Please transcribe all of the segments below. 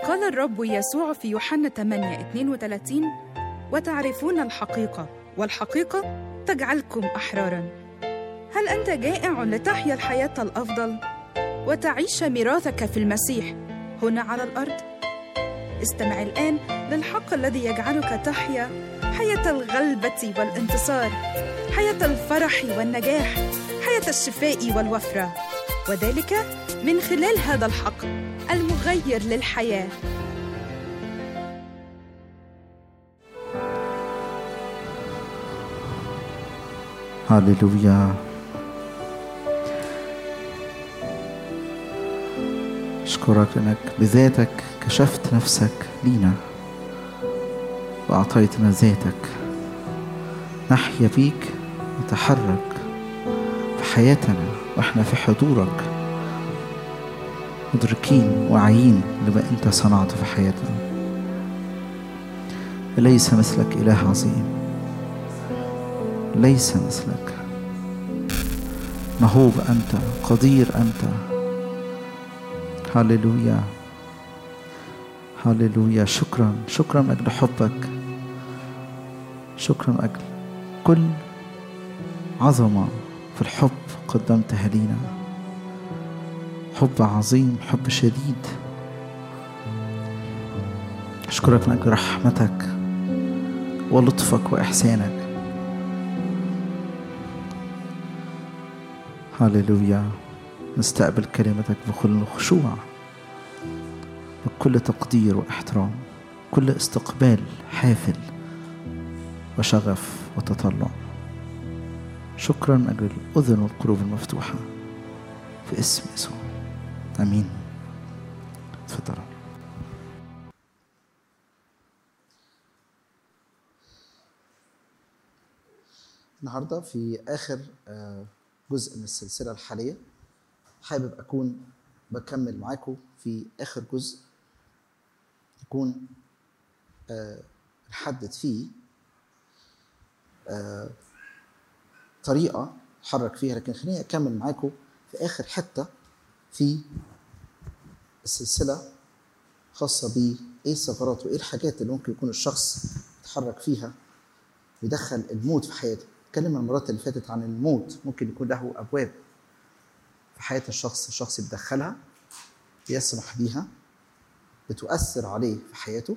قال الرب يسوع في يوحنا 8 32 وتعرفون الحقيقة والحقيقة تجعلكم أحرارا هل أنت جائع لتحيا الحياة الأفضل وتعيش ميراثك في المسيح هنا على الأرض؟ استمع الآن للحق الذي يجعلك تحيا حياة الغلبة والانتصار حياة الفرح والنجاح حياة الشفاء والوفرة وذلك من خلال هذا الحق المغير للحياه هللويا أشكرك لأنك بذاتك كشفت نفسك لينا وأعطيتنا ذاتك نحيا بيك نتحرك في حياتنا وإحنا في حضورك مدركين واعيين لما أنت صنعته في حياتنا ليس مثلك إله عظيم ليس مثلك مهوب أنت قدير أنت هللويا هللويا شكرا شكرا من أجل حبك شكرا من أجل كل عظمة في الحب قدمتها لينا حب عظيم حب شديد أشكرك من أجل رحمتك ولطفك وإحسانك هللويا نستقبل كلمتك بكل خشوع بكل تقدير واحترام كل استقبال حافل وشغف وتطلع شكرا من أجل الأذن والقلوب المفتوحة في اسم يسوع آمين تفضل النهارده في آخر جزء من السلسلة الحالية حابب أكون بكمل معاكم في آخر جزء يكون نحدد فيه طريقة أتحرك فيها لكن خليني أكمل معاكم في آخر حتة في السلسلة خاصة بإيه الثغرات وإيه الحاجات اللي ممكن يكون الشخص يتحرك فيها ويدخل الموت في حياته اتكلمنا المرات اللي فاتت عن الموت ممكن يكون له أبواب في حياة الشخص الشخص يتدخلها يسمح بيها بتؤثر عليه في حياته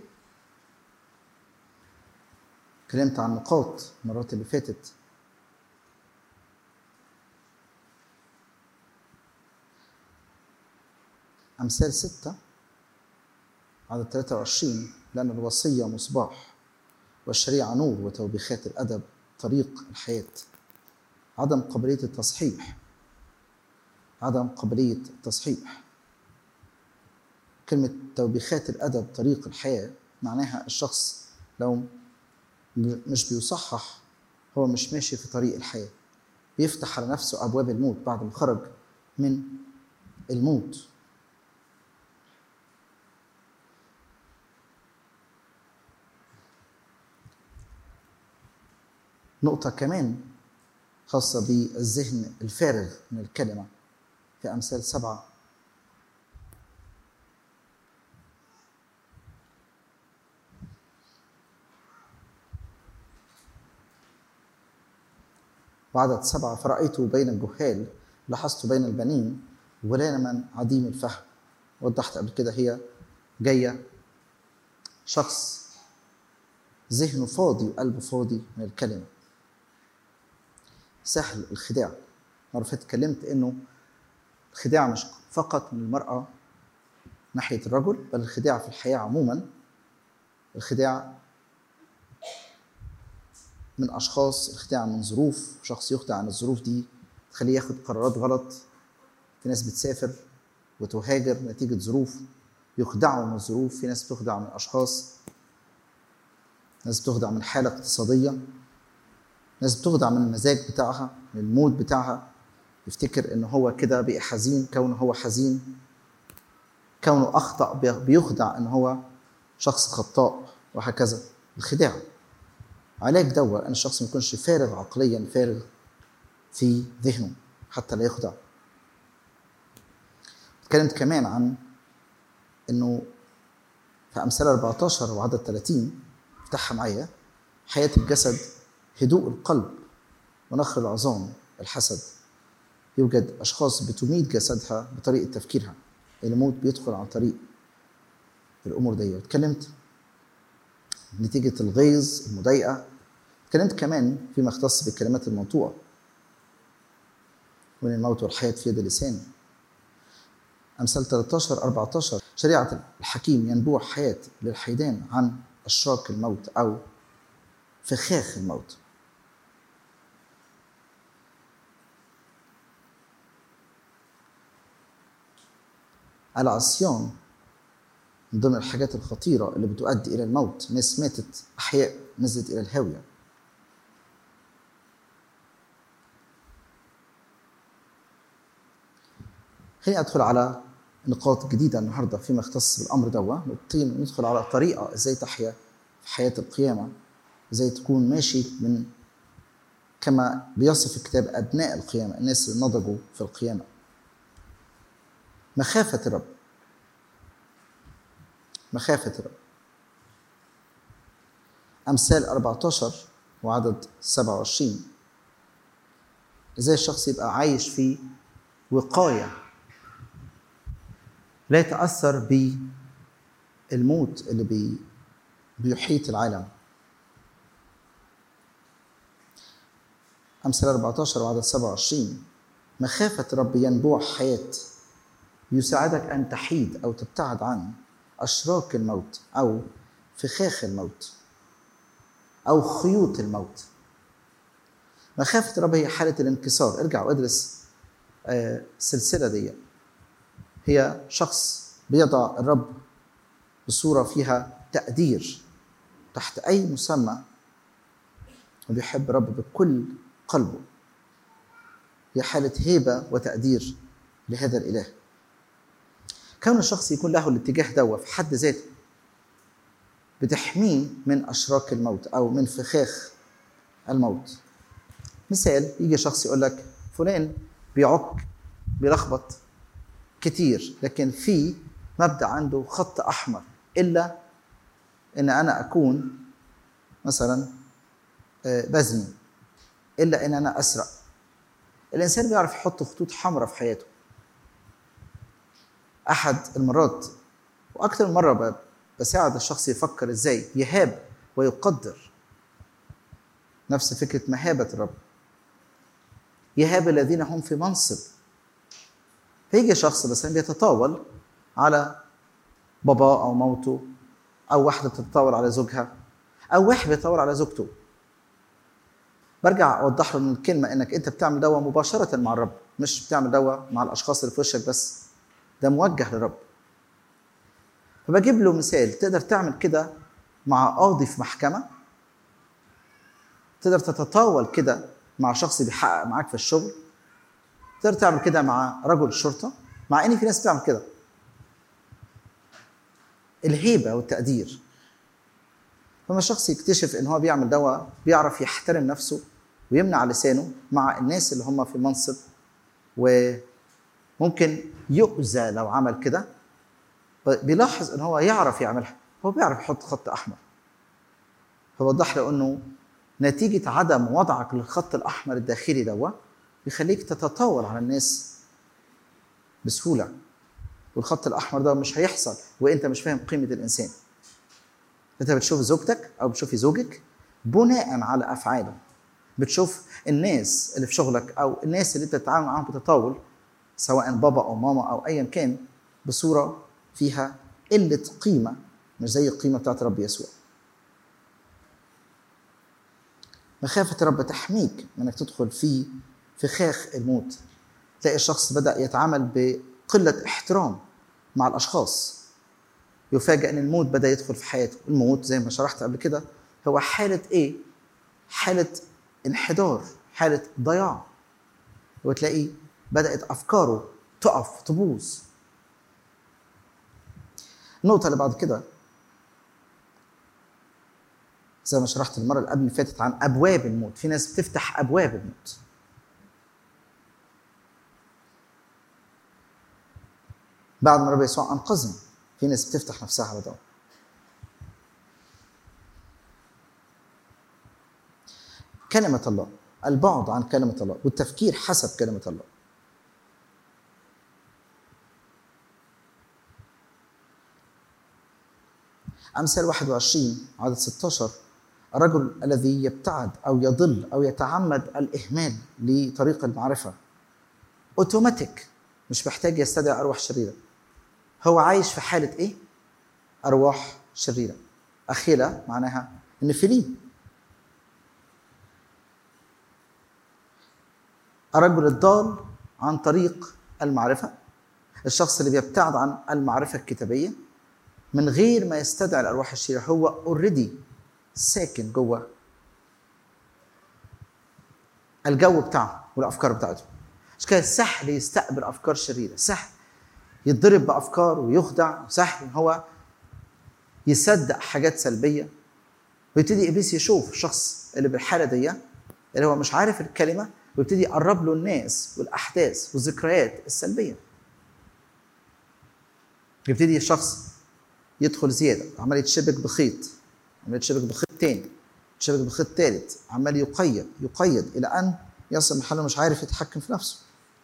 اتكلمت عن نقاط المرات اللي فاتت أمثال ستة عدد 23 لأن الوصية مصباح والشريعة نور وتوبيخات الأدب طريق الحياة عدم قابلية التصحيح عدم قابلية التصحيح كلمة توبيخات الأدب طريق الحياة معناها الشخص لو مش بيصحح هو مش ماشي في طريق الحياة بيفتح على نفسه أبواب الموت بعد ما خرج من الموت نقطة كمان خاصة بالذهن الفارغ من الكلمة في أمثال سبعة وعدد سبعة فرأيت بين الجهال لاحظت بين البنين غلاما عديم الفهم وضحت قبل كده هي جاية شخص ذهنه فاضي وقلبه فاضي من الكلمة سهل الخداع مرة فاتت اتكلمت انه الخداع مش فقط من المرأة ناحية الرجل بل الخداع في الحياة عموما الخداع من أشخاص الخداع من ظروف شخص يخدع عن الظروف دي تخليه ياخد قرارات غلط في ناس بتسافر وتهاجر نتيجة ظروف يخدعوا من الظروف في ناس بتخدع من أشخاص ناس بتخدع من حالة اقتصادية ناس بتخدع من المزاج بتاعها من المود بتاعها يفتكر ان هو كده بقى حزين كونه هو حزين كونه اخطا بيخدع ان هو شخص خطاء وهكذا الخداع علاج دواء ان الشخص ما يكونش فارغ عقليا فارغ في ذهنه حتى لا يخدع اتكلمت كمان عن انه في أمثال 14 وعدد 30 افتحها معايا حياة الجسد هدوء القلب ونخر العظام الحسد يوجد أشخاص بتميت جسدها بطريقة تفكيرها الموت بيدخل عن طريق الأمور دي اتكلمت نتيجة الغيظ المضايقة اتكلمت كمان فيما يختص بالكلمات المنطوقة من الموت والحياة في يد اللسان أمثال 13 14 شريعة الحكيم ينبوع حياة للحيدان عن أشراك الموت أو فخاخ الموت العصيان من ضمن الحاجات الخطيرة اللي بتؤدي إلى الموت ناس ماتت أحياء نزلت إلى الهاوية خليني أدخل على نقاط جديدة النهاردة فيما يختص بالأمر دوا نقطتين ندخل على طريقة إزاي تحيا في حياة القيامة إزاي تكون ماشي من كما بيصف الكتاب أبناء القيامة الناس اللي نضجوا في القيامة مخافة الرب مخافة الرب أمثال 14 وعدد 27 إزاي الشخص يبقى عايش في وقاية لا يتأثر بالموت اللي بي بيحيط العالم أمثال 14 وعدد 27 مخافة الرب ينبوع حياة يساعدك أن تحيد أو تبتعد عن أشراك الموت أو فخاخ الموت أو خيوط الموت مخافة الرب هي حالة الانكسار ارجع وادرس السلسلة دي هي شخص بيضع الرب بصورة فيها تقدير تحت أي مسمى وبيحب الرب بكل قلبه هي حالة هيبة وتقدير لهذا الإله كون الشخص يكون له الاتجاه دوا في حد ذاته بتحميه من أشراك الموت أو من فخاخ الموت مثال يجي شخص يقول لك فلان بيعك بيلخبط كتير لكن في مبدا عنده خط احمر الا ان انا اكون مثلا بزني الا ان انا اسرق الانسان بيعرف يحط خطوط حمراء في حياته احد المرات واكثر من مره بساعد الشخص يفكر ازاي يهاب ويقدر نفس فكره مهابه الرب يهاب الذين هم في منصب فيجي شخص مثلا بيتطاول على باباه او موته او واحده بتتطاول على زوجها او واحد بيتطاول على زوجته برجع اوضح له من الكلمه انك انت بتعمل دوا مباشره مع الرب مش بتعمل دوا مع الاشخاص اللي في وشك بس ده موجه للرب فبجيب له مثال تقدر تعمل كده مع قاضي في محكمه تقدر تتطاول كده مع شخص بيحقق معاك في الشغل تقدر تعمل كده مع رجل الشرطه مع ان في ناس بتعمل كده الهيبه والتقدير فما الشخص يكتشف ان هو بيعمل دواء بيعرف يحترم نفسه ويمنع لسانه مع الناس اللي هم في منصب وممكن يؤذى لو عمل كده بيلاحظ ان هو يعرف يعملها هو بيعرف يحط خط احمر فوضح له انه نتيجة عدم وضعك للخط الأحمر الداخلي دوا بيخليك تتطاول على الناس بسهولة والخط الأحمر ده مش هيحصل وأنت مش فاهم قيمة الإنسان أنت بتشوف زوجتك أو بتشوفي زوجك بناء على أفعاله بتشوف الناس اللي في شغلك أو الناس اللي أنت بتتعامل معاهم بتطاول سواء بابا أو ماما أو أيا كان بصورة فيها قلة قيمة مش زي القيمة بتاعت رب يسوع مخافة الرب تحميك من انك تدخل في فخاخ الموت تلاقي الشخص بدأ يتعامل بقلة احترام مع الأشخاص يفاجأ أن الموت بدأ يدخل في حياته الموت زي ما شرحت قبل كده هو حالة إيه؟ حالة انحدار حالة ضياع وتلاقيه بدأت أفكاره تقف تبوظ النقطة اللي بعد كده زي ما شرحت المرة اللي قبل اللي فاتت عن أبواب الموت في ناس بتفتح أبواب الموت بعد ما رب يسوع أنقذنا في ناس بتفتح نفسها على ده كلمة الله البعد عن كلمة الله والتفكير حسب كلمة الله أمثال 21 عدد 16 الرجل الذي يبتعد أو يضل أو يتعمد الإهمال لطريق المعرفة أوتوماتيك مش محتاج يستدعي أرواح شريرة هو عايش في حالة إيه؟ أرواح شريرة أخيلة معناها النفلين الرجل الضال عن طريق المعرفة الشخص اللي بيبتعد عن المعرفة الكتابية من غير ما يستدعي الأرواح الشريرة هو اوريدي ساكن جوه الجو بتاعه والأفكار بتاعته مش كده سهل يستقبل أفكار شريرة سهل يتضرب بأفكار ويخدع سهل هو يصدق حاجات سلبية ويبتدي إبليس يشوف الشخص اللي بالحالة دي اللي هو مش عارف الكلمة ويبتدي يقرب له الناس والأحداث والذكريات السلبية يبتدي الشخص يدخل زيادة عمال يتشبك بخيط عمال يتشبك بخيط تاني يتشبك بخيط تالت عمال يقيد يقيد إلى أن يصل محله مش عارف يتحكم في نفسه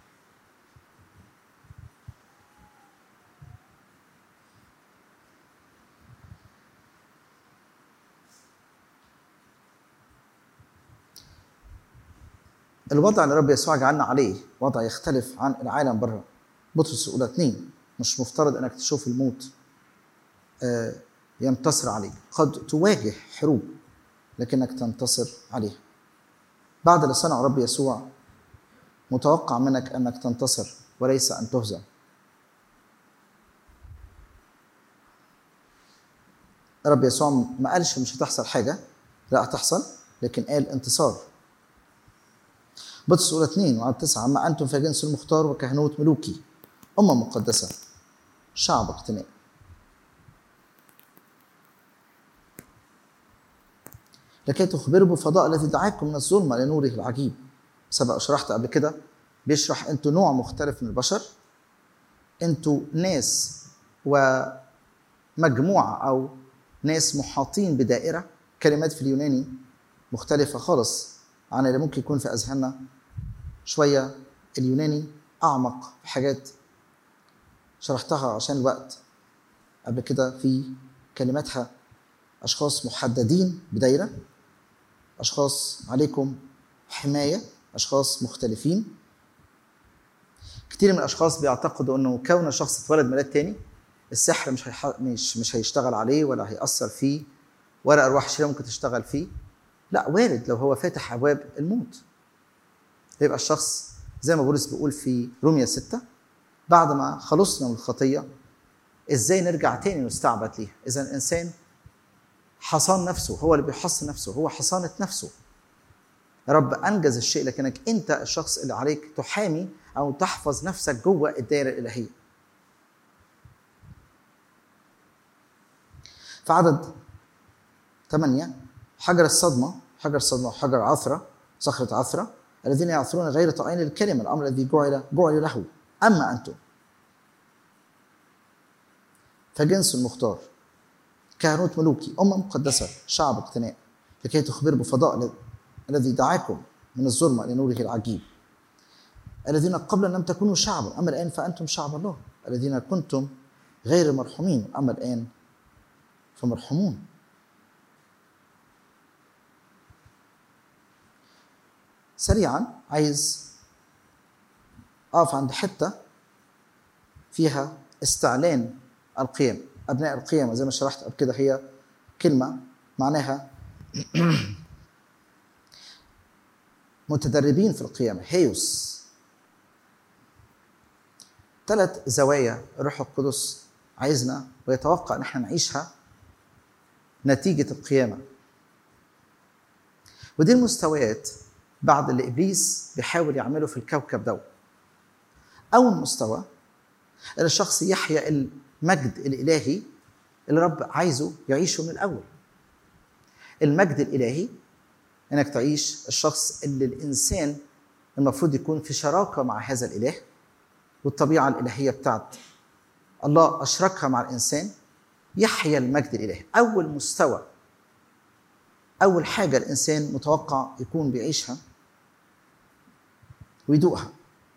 الوضع اللي رب يسوع جعلنا عليه وضع يختلف عن العالم بره بطرس الاولى اثنين مش مفترض انك تشوف الموت آه، ينتصر عليك قد تواجه حروب لكنك تنتصر عليها بعد اللي صنعه رب يسوع متوقع منك انك تنتصر وليس ان تهزم رب يسوع ما قالش مش هتحصل حاجه لا هتحصل لكن قال انتصار بطرس الاولى 2 وعدد 9 اما انتم فجنس المختار وكهنوت ملوكي امه مقدسه شعب اقتناء لكي تخبروا بفضاء الذي دعاكم من الظلمه لنوره العجيب سبق شرحت قبل كده بيشرح انتوا نوع مختلف من البشر انتوا ناس ومجموعه او ناس محاطين بدائره كلمات في اليوناني مختلفه خالص عن اللي ممكن يكون في اذهاننا شويه اليوناني اعمق في حاجات شرحتها عشان الوقت قبل كده في كلماتها اشخاص محددين بدايره اشخاص عليكم حمايه اشخاص مختلفين كتير من الاشخاص بيعتقدوا انه كون شخص اتولد ميلاد تاني السحر مش هيح... مش مش هيشتغل عليه ولا هيأثر فيه ولا ارواح شريره ممكن تشتغل فيه لا وارد لو هو فاتح ابواب الموت يبقى الشخص زي ما بولس بيقول في روميا 6 بعد ما خلصنا من الخطيه ازاي نرجع تاني نستعبد ليها اذا الانسان حصان نفسه هو اللي بيحصن نفسه هو حصانه نفسه رب انجز الشيء لكنك انت الشخص اللي عليك تحامي او تحفظ نفسك جوه الدائره الالهيه في عدد ثمانية حجر الصدمة حجر الصدمة وحجر عثرة صخرة عثرة الذين يعثرون غير طائعين للكلمة الأمر الذي جعل جعل له أما أنتم فجنس المختار كهنوت ملوكي أمة مقدسة شعب اقتناء لكي تخبر بفضاء الذي دعاكم من الظلمة إلى نوره العجيب الذين قبلا لم تكونوا شعبا أما الآن فأنتم شعب الله الذين كنتم غير مرحومين أما الآن فمرحومون سريعا عايز اقف عند حته فيها استعلان القيم ابناء القيامه زي ما شرحت قبل كده هي كلمه معناها متدربين في القيامه هيوس ثلاث زوايا الروح القدس عايزنا ويتوقع ان احنا نعيشها نتيجه القيامه ودي المستويات بعد اللي ابليس بيحاول يعمله في الكوكب ده اول مستوى ان الشخص يحيا المجد الالهي اللي رب عايزه يعيشه من الاول المجد الالهي انك تعيش الشخص اللي الانسان المفروض يكون في شراكه مع هذا الاله والطبيعه الالهيه بتاعت الله اشركها مع الانسان يحيا المجد الالهي اول مستوى اول حاجه الانسان متوقع يكون بيعيشها ويدوقها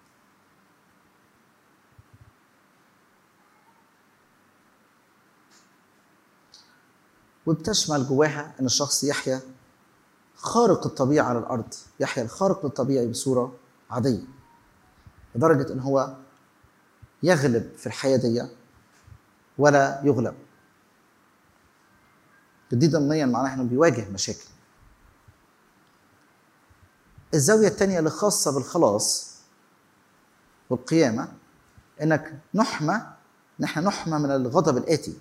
وبتشمل جواها ان الشخص يحيا خارق الطبيعه على الارض يحيا الخارق للطبيعي بصوره عاديه لدرجه ان هو يغلب في الحياه دي ولا يغلب دي ضمنيا معناها انه بيواجه مشاكل الزاويه الثانيه اللي خاصه بالخلاص والقيامه انك نحمى نحن نحمى من الغضب الاتي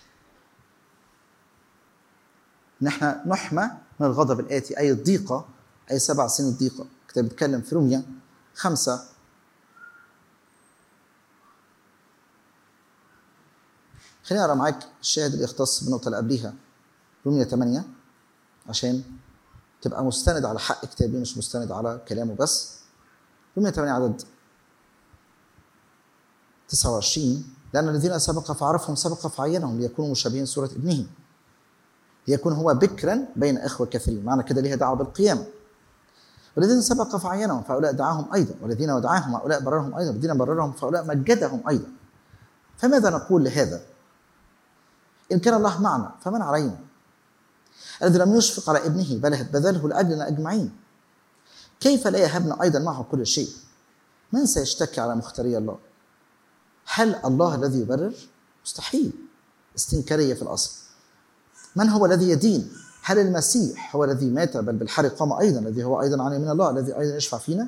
نحن نحمى من الغضب الآتي أي الضيقة أي سبع سنين الضيقة كتاب بيتكلم في روميا خمسة خليني أقرأ معاك الشاهد اللي يختص بالنقطة اللي قبليها روميا 8 عشان تبقى مستند على حق كتابي مش مستند على كلامه بس روميا 8 عدد 29 لأن الذين سبق فعرفهم سبق فعينهم ليكونوا مشابهين صورة ابنه ليكون هو بكرا بين اخوه كثيرين معنى كده ليها دعوه بالقيامه والذين سبق فعينهم فهؤلاء دعاهم ايضا والذين ودعاهم هؤلاء بررهم ايضا والذين بررهم فهؤلاء مجدهم ايضا فماذا نقول لهذا ان كان الله معنا فمن علينا الذي لم يشفق على ابنه بل بذله لاجلنا اجمعين كيف لا يهبنا ايضا معه كل شيء من سيشتكي على مختاري الله هل الله الذي يبرر مستحيل استنكاريه في الاصل من هو الذي يدين؟ هل المسيح هو الذي مات بل بالحرق قام ايضا الذي هو ايضا عن من الله الذي ايضا يشفع فينا؟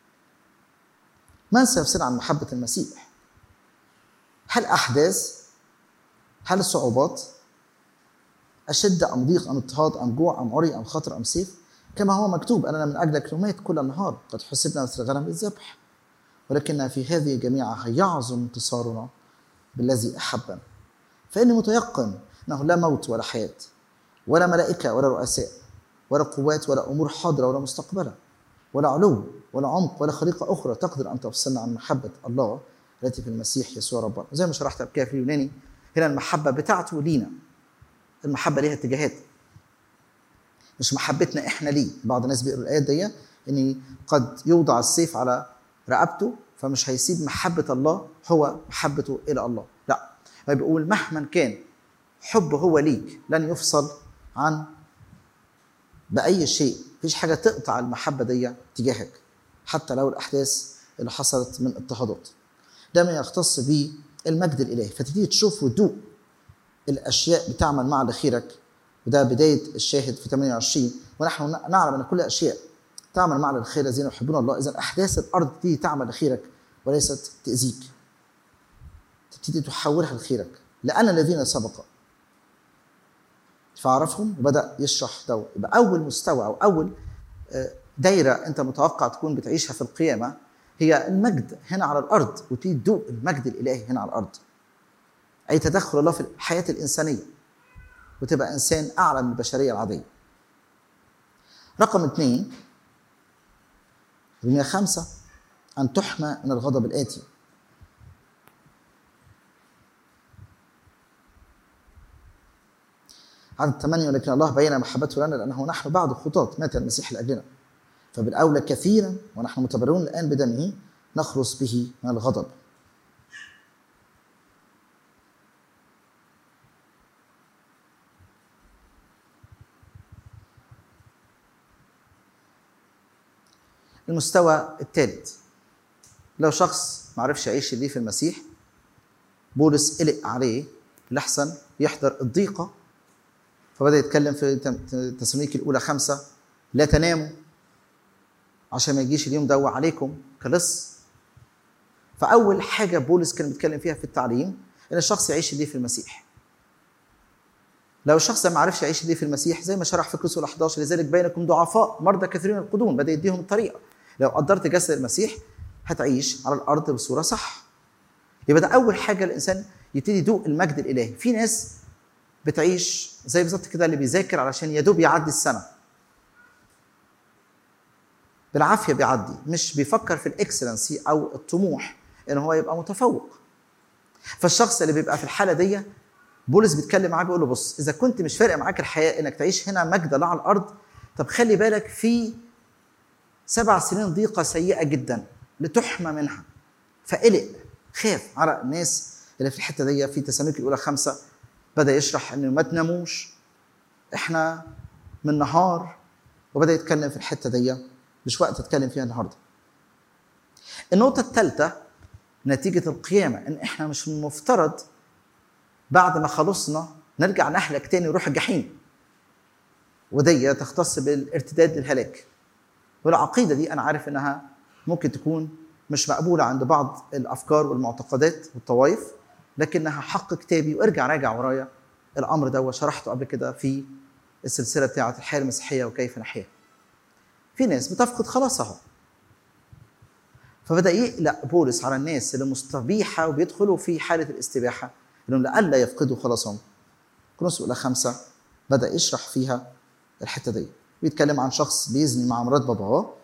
من سيفصل عن محبه المسيح؟ هل احداث؟ هل صعوبات؟ أشد أم ضيق أم اضطهاد أم جوع أم عري أم خطر أم سيف كما هو مكتوب أننا من أجلك نميت كل النهار قد حسبنا مثل غنم الذبح ولكن في هذه جميعها يعظم انتصارنا بالذي أحبنا فإني متيقن انه لا موت ولا حياه ولا ملائكه ولا رؤساء ولا قوات ولا امور حاضره ولا مستقبله ولا علو ولا عمق ولا خليقه اخرى تقدر ان تفصلنا عن محبه الله التي في المسيح يسوع ربنا زي ما شرحت كده في اليوناني هنا المحبه بتاعته لينا المحبه ليها اتجاهات مش محبتنا احنا ليه بعض الناس بيقروا الايات دي ان قد يوضع السيف على رقبته فمش هيسيب محبه الله هو محبته الى الله لا بيقول مهما كان حب هو ليك لن يفصل عن بأي شيء مفيش حاجة تقطع المحبة دي تجاهك حتى لو الأحداث اللي حصلت من اضطهادات ده ما يختص بالمجد الإلهي فتبتدي تشوف وتدوق الأشياء بتعمل مع لخيرك وده بداية الشاهد في 28 ونحن نعلم أن كل الأشياء تعمل مع الخير الذين يحبون الله إذا أحداث الأرض تبتدي تعمل لخيرك وليست تأذيك تبتدي تحولها لخيرك لأن الذين سبق فعرفهم وبدا يشرح ده يبقى اول مستوى او اول دايره انت متوقع تكون بتعيشها في القيامه هي المجد هنا على الارض وتبتدي تدوق المجد الالهي هنا على الارض اي تدخل الله في الحياه الانسانيه وتبقى انسان اعلى من البشريه العاديه رقم اثنين رمية خمسة أن تحمى من الغضب الآتي عدد ثمانية ولكن الله بين محبته لنا لأنه نحن بعد خطاة مات المسيح لأجلنا فبالأولى كثيرا ونحن متبررون الآن بدمه نخلص به من الغضب المستوى الثالث لو شخص ما عرفش يعيش اللي في المسيح بولس قلق عليه لحسن يحضر الضيقة فبدأ يتكلم في تسالونيك الأولى خمسة لا تناموا عشان ما يجيش اليوم دوا عليكم كلص فأول حاجة بولس كان بيتكلم فيها في التعليم إن الشخص يعيش اللي في المسيح لو الشخص ما عرفش يعيش اللي في المسيح زي ما شرح في كرسول 11 لذلك بينكم ضعفاء مرضى كثيرين القدوم بدا يديهم الطريقه لو قدرت جسد المسيح هتعيش على الارض بصوره صح يبقى ده اول حاجه الانسان يبتدي يدوق المجد الالهي في ناس بتعيش زي بالظبط كده اللي بيذاكر علشان يا دوب يعدي السنه بالعافيه بيعدي مش بيفكر في الاكسلنسي او الطموح ان هو يبقى متفوق فالشخص اللي بيبقى في الحاله دي بولس بيتكلم معاه بيقول له بص اذا كنت مش فارق معاك الحياه انك تعيش هنا مجد الله على الارض طب خلي بالك في سبع سنين ضيقه سيئه جدا لتحمى منها فقلق خاف على الناس اللي في الحته دي في تسالونيك الاولى خمسه بدا يشرح انه ما تناموش احنا من نهار وبدا يتكلم في الحته دي مش وقت اتكلم فيها النهارده النقطه الثالثه نتيجه القيامه ان احنا مش المفترض بعد ما خلصنا نرجع نهلك تاني نروح الجحيم ودي تختص بالارتداد للهلاك والعقيدة دي أنا عارف إنها ممكن تكون مش مقبولة عند بعض الأفكار والمعتقدات والطوائف لكنها حق كتابي وارجع راجع ورايا الأمر ده وشرحته قبل كده في السلسلة بتاعة الحياة المسيحية وكيف نحياها في ناس بتفقد خلاصها فبدأ يقلق بولس على الناس اللي مستبيحة وبيدخلوا في حالة الاستباحة انهم لئلا يفقدوا خلاصهم كورنثوس الاولى خمسه بدا يشرح فيها الحته دي بيتكلم عن شخص بيزني مع مرات باباه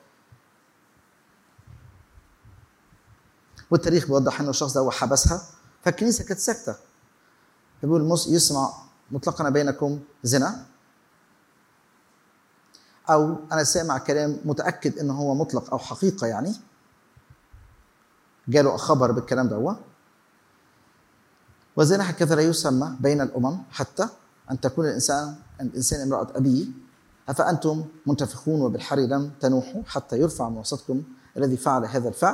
والتاريخ بيوضح انه الشخص ده هو حبسها فالكنيسه كانت ساكته بيقول يسمع مطلقا بينكم زنا او انا سامع كلام متاكد انه هو مطلق او حقيقه يعني جاله خبر بالكلام ده وزنا هكذا لا يسمى بين الامم حتى ان تكون الانسان الانسان امراه ابيه افانتم منتفخون وبالحر لم تنوحوا حتى يرفع من وسطكم الذي فعل هذا الفعل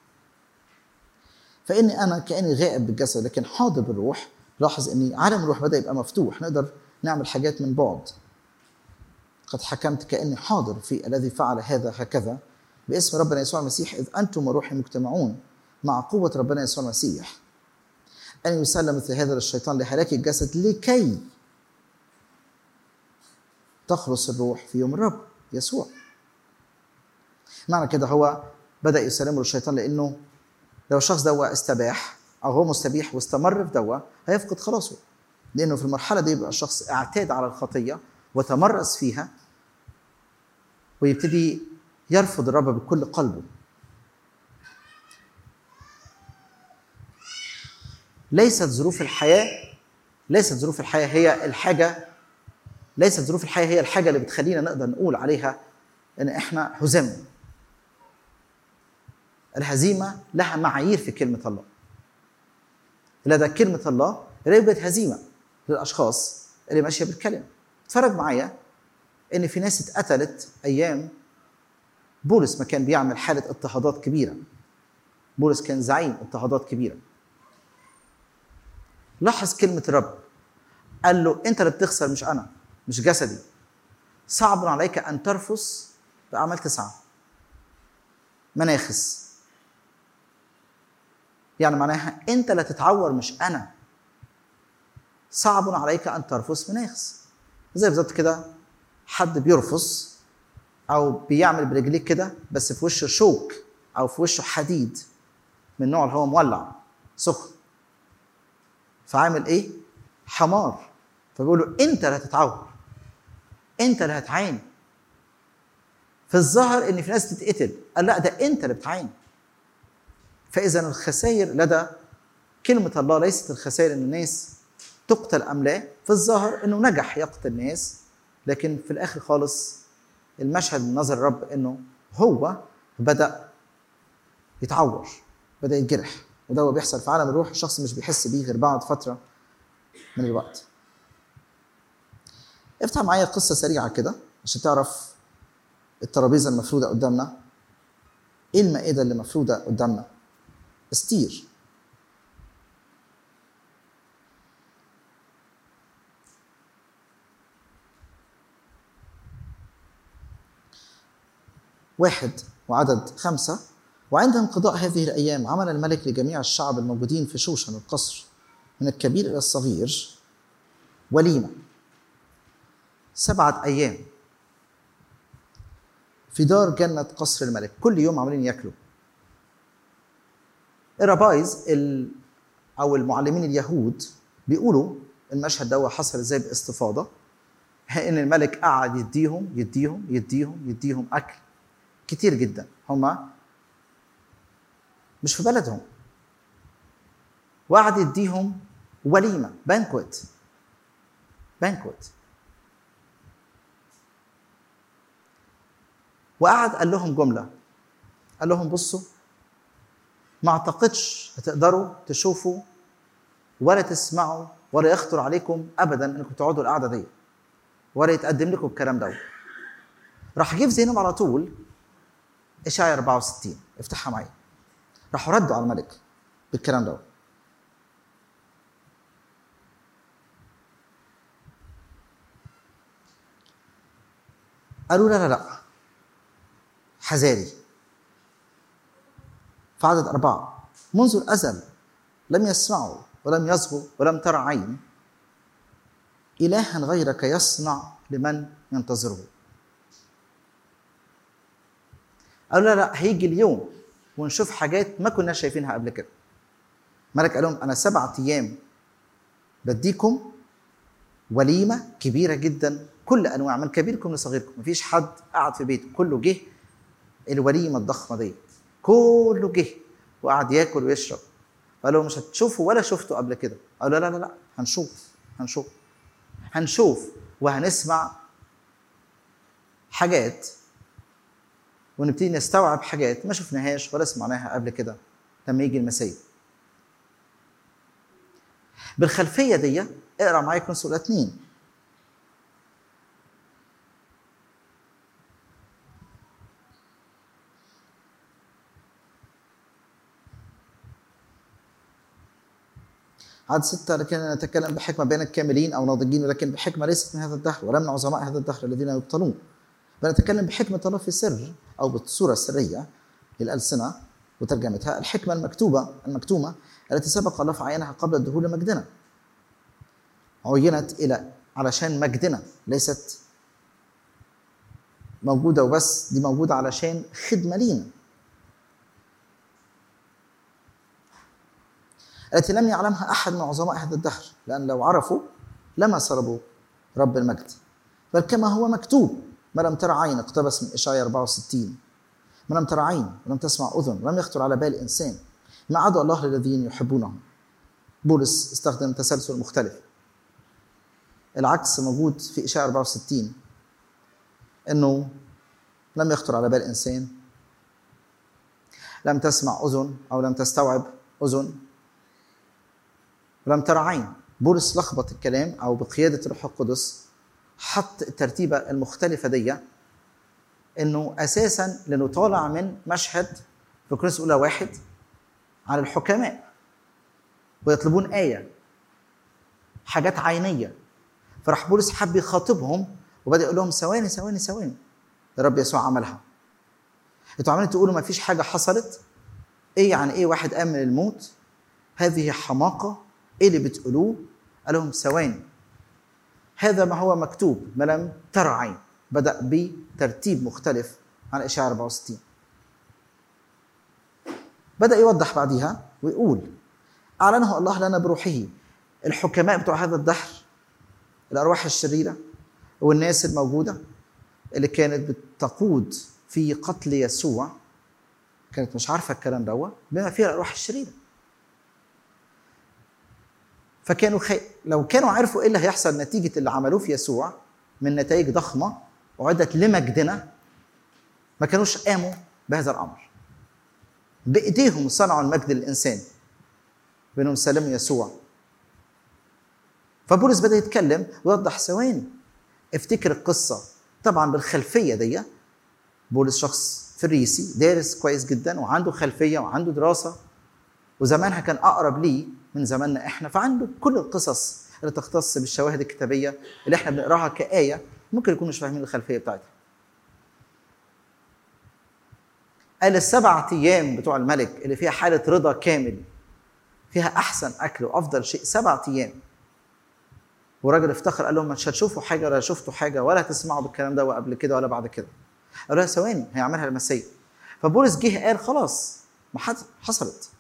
فاني انا كاني غائب بالجسد لكن حاضر بالروح لاحظ اني عالم الروح بدا يبقى مفتوح نقدر نعمل حاجات من بعد قد حكمت كاني حاضر في الذي فعل هذا هكذا باسم ربنا يسوع المسيح اذ انتم وروحي مجتمعون مع قوه ربنا يسوع المسيح أن يسلم مثل هذا للشيطان لهلاك الجسد لكي تخلص الروح في يوم الرب يسوع معنى كده هو بدأ يسلمه للشيطان لأنه لو الشخص ده استباح أو هو مستبيح واستمر في دوا هيفقد خلاصه لأنه في المرحلة دي يبقى الشخص اعتاد على الخطية وتمرس فيها ويبتدي يرفض الرب بكل قلبه ليست ظروف الحياه ليست ظروف الحياه هي الحاجه ليست ظروف الحياه هي الحاجه اللي بتخلينا نقدر نقول عليها ان احنا هزمنا الهزيمه لها معايير في كلمه الله لدى كلمه الله لا يوجد هزيمه للاشخاص اللي ماشيه بالكلمه اتفرج معايا ان في ناس اتقتلت ايام بولس ما كان بيعمل حاله اضطهادات كبيره بولس كان زعيم اضطهادات كبيره لاحظ كلمة الرب قال له أنت اللي بتخسر مش أنا مش جسدي صعب عليك أن ترفس بأعمال تسعة مناخس يعني معناها أنت اللي تتعور مش أنا صعب عليك أن ترفس مناخس زي بالظبط كده حد بيرفس أو بيعمل برجليك كده بس في وشه شوك أو في وشه حديد من النوع اللي هو مولع سخن فعامل ايه؟ حمار فبيقول له انت اللي هتتعور انت اللي هتعاني في الظاهر ان في ناس تتقتل قال لا ده انت اللي بتعاني فاذا الخسائر لدى كلمه الله ليست الخسائر ان الناس تقتل ام لا في الظاهر انه نجح يقتل الناس لكن في الاخر خالص المشهد من نظر الرب انه هو بدا يتعور بدا يتجرح وده هو بيحصل في عالم الروح الشخص مش بيحس بيه غير بعد فتره من الوقت افتح معايا قصه سريعه كده عشان تعرف الترابيزه المفروده قدامنا ايه المائده اللي مفروده قدامنا استير واحد وعدد خمسة وعند انقضاء هذه الأيام عمل الملك لجميع الشعب الموجودين في شوشن القصر من الكبير إلى الصغير وليمة سبعة أيام في دار جنة قصر الملك كل يوم عاملين ياكلوا الربايز ال أو المعلمين اليهود بيقولوا المشهد ده حصل ازاي باستفاضة ان الملك قعد يديهم يديهم يديهم يديهم اكل كتير جدا هما مش في بلدهم وقعد يديهم وليمه بانكوت بانكوت وقعد قال لهم جمله قال لهم بصوا ما اعتقدش هتقدروا تشوفوا ولا تسمعوا ولا يخطر عليكم ابدا انكم تقعدوا القعده دي ولا يتقدم لكم الكلام ده راح جه في ذهنهم على طول اشعيا 64 افتحها معايا راحوا ردوا على الملك بالكلام ده قالوا لا لا لا حذاري في عدد أربعة منذ الأزل لم يسمعوا ولم يصغوا ولم ترى عين إلها غيرك يصنع لمن ينتظره قالوا لا لا هيجي اليوم ونشوف حاجات ما كنا شايفينها قبل كده ملك قال لهم أنا سبعة أيام بديكم وليمة كبيرة جدا كل أنواع من كبيركم لصغيركم مفيش حد قعد في بيته كله جه الوليمة الضخمة دي كله جه وقعد ياكل ويشرب قال لهم مش هتشوفوا ولا شفتوا قبل كده قالوا لا لا لا هنشوف هنشوف هنشوف وهنسمع حاجات ونبتدي نستوعب حاجات ما شفناهاش ولا سمعناها قبل كده لما يجي المسيح بالخلفيه دي اقرا معايا كونس اولى اتنين عدد ستة لكن نتكلم بحكمة بين الكاملين أو ناضجين ولكن بحكمة ليست من هذا الدهر ولا من عظماء هذا الدهر الذين يبطلون بل نتكلم بحكمة الله في سر أو بالصورة السرية للألسنة وترجمتها الحكمة المكتوبة المكتومة التي سبق الله فعينها قبل الدخول لمجدنا عينت إلى علشان مجدنا ليست موجودة وبس دي موجودة علشان خدمة لينا التي لم يعلمها أحد من عظماء هذا الدهر لأن لو عرفوا لما صلبوا رب المجد بل كما هو مكتوب ما لم ترى عين اقتبس من إشعياء 64 ما لم ترى عين ولم تسمع أذن ولم يخطر على بال إنسان ما عدا الله للذين يحبونه بولس استخدم تسلسل مختلف العكس موجود في إشعياء 64 إنه لم يخطر على بال إنسان لم تسمع أذن أو لم تستوعب أذن ولم ترى عين بولس لخبط الكلام أو بقيادة الروح القدس حط الترتيبة المختلفة دي إنه أساسا لأنه طالع من مشهد في كورنثوس أولى واحد عن الحكماء ويطلبون آية حاجات عينية فراح بولس حب يخاطبهم وبدأ يقول لهم ثواني ثواني ثواني الرب يسوع عملها انتوا عمالين تقولوا ما فيش حاجة حصلت ايه يعني ايه واحد قام من الموت هذه حماقة ايه اللي بتقولوه قال لهم ثواني هذا ما هو مكتوب ما لم ترى عين بدأ بترتيب مختلف عن إشعياء 64 بدأ يوضح بعديها ويقول أعلنه الله لنا بروحه الحكماء بتوع هذا الدهر الأرواح الشريرة والناس الموجودة اللي كانت بتقود في قتل يسوع كانت مش عارفة الكلام دوت بما فيها الأرواح الشريرة فكانوا خي... لو كانوا عرفوا ايه اللي هيحصل نتيجه اللي عملوه في يسوع من نتائج ضخمه وعدت لمجدنا ما كانوش قاموا بهذا الامر بايديهم صنعوا المجد للانسان بانهم سلموا يسوع فبولس بدا يتكلم ويوضح ثواني افتكر القصه طبعا بالخلفيه دي بولس شخص فريسي دارس كويس جدا وعنده خلفيه وعنده دراسه وزمانها كان اقرب ليه من زماننا احنا فعنده كل القصص اللي تختص بالشواهد الكتابيه اللي احنا بنقراها كايه ممكن يكون مش فاهمين الخلفيه بتاعتها. قال السبع ايام بتوع الملك اللي فيها حاله رضا كامل فيها احسن اكل وافضل شيء سبع ايام والراجل افتخر قال لهم مش هتشوفوا حاجه ولا شفتوا حاجه ولا هتسمعوا بالكلام ده قبل كده ولا بعد كده. قالوا لها ثواني هيعملها المسيح. فبولس جه قال خلاص ما حصلت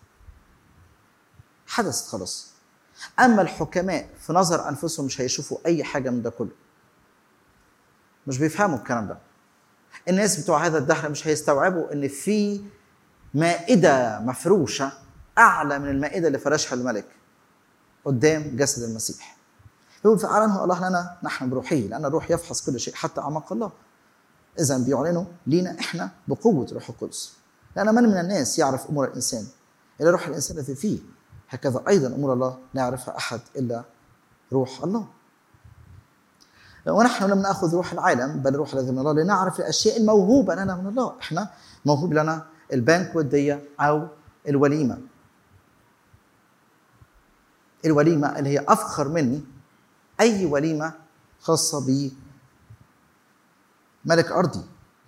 حدثت خلاص اما الحكماء في نظر انفسهم مش هيشوفوا اي حاجه من ده كله مش بيفهموا الكلام ده الناس بتوع هذا الدهر مش هيستوعبوا ان في مائده مفروشه اعلى من المائده اللي فرشها الملك قدام جسد المسيح يقول فأعلنه الله لنا نحن بروحه لأن الروح يفحص كل شيء حتى أعماق الله إذا بيعلنوا لينا إحنا بقوة روح القدس لأن من من الناس يعرف أمور الإنسان إلا روح الإنسان الذي فيه هكذا أيضا أمور الله لا يعرفها أحد إلا روح الله ونحن لم ناخذ روح العالم بل روح الذي من الله لنعرف الاشياء الموهوبه لنا من الله احنا موهوب لنا البنك والديه او الوليمه الوليمه اللي هي افخر من اي وليمه خاصه ب ملك ارضي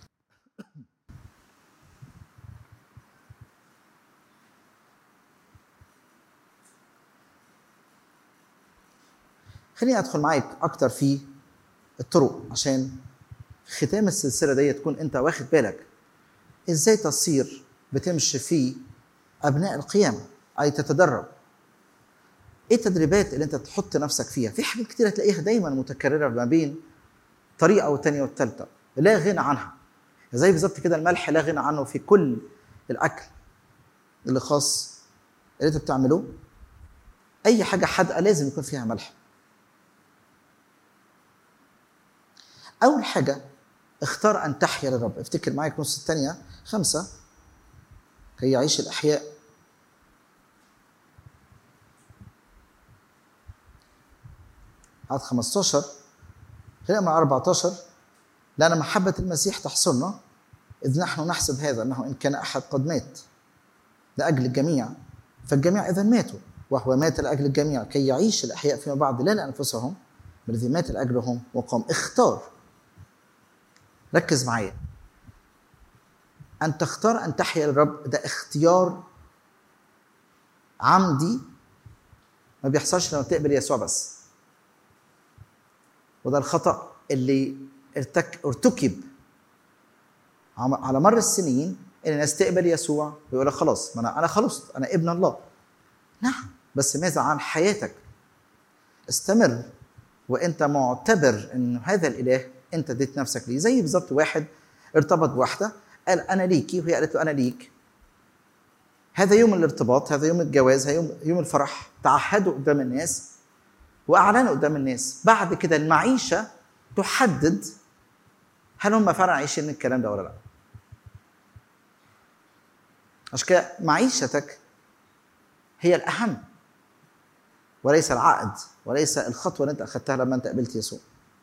خليني ادخل معاك اكتر في الطرق عشان ختام السلسله دي تكون انت واخد بالك ازاي تصير بتمشي في ابناء القيامه اي تتدرب ايه التدريبات اللي انت تحط نفسك فيها في حاجات كتير هتلاقيها دايما متكرره ما بين طريقه والتانيه والتالته لا غنى عنها زي بالظبط كده الملح لا غنى عنه في كل الاكل اللي خاص اللي انت بتعمله اي حاجه حادقه لازم يكون فيها ملح أول حاجة اختار أن تحيا للرب افتكر معايا النص الثانية خمسة كي يعيش الأحياء عدد 15 خلينا مع 14 لأن محبة المسيح تحصلنا إذ نحن نحسب هذا أنه إن كان أحد قد مات لأجل الجميع فالجميع إذا ماتوا وهو مات لأجل الجميع كي يعيش الأحياء فيما بعد لا لأنفسهم بل الذي مات لأجلهم وقام اختار ركز معايا أن تختار أن تحيا للرب ده اختيار عمدي ما بيحصلش لما تقبل يسوع بس وده الخطأ اللي ارتك ارتكب على مر السنين ان الناس تقبل يسوع ويقول لك خلاص ما انا انا خلصت انا ابن الله نعم بس ماذا عن حياتك استمر وانت معتبر ان هذا الاله انت اديت نفسك ليه زي بالظبط واحد ارتبط بواحده قال انا ليكي وهي قالت له انا ليك هذا يوم الارتباط هذا يوم الجواز هذا يوم يوم الفرح تعهدوا قدام الناس واعلنوا قدام الناس بعد كده المعيشه تحدد هل هم فعلا عايشين الكلام ده ولا لا عشان كده معيشتك هي الاهم وليس العقد وليس الخطوه اللي انت اخذتها لما انت قبلت يسوع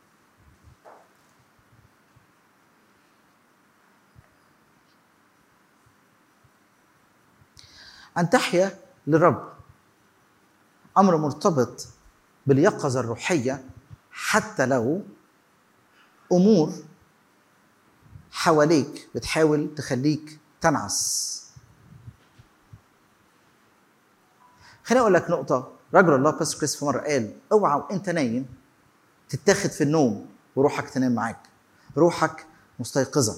أن تحيا للرب أمر مرتبط باليقظة الروحية حتى لو أمور حواليك بتحاول تخليك تنعس خليني أقول لك نقطة رجل الله باستر كريس في مرة قال اوعى وأنت نايم تتاخد في النوم وروحك تنام معاك روحك مستيقظة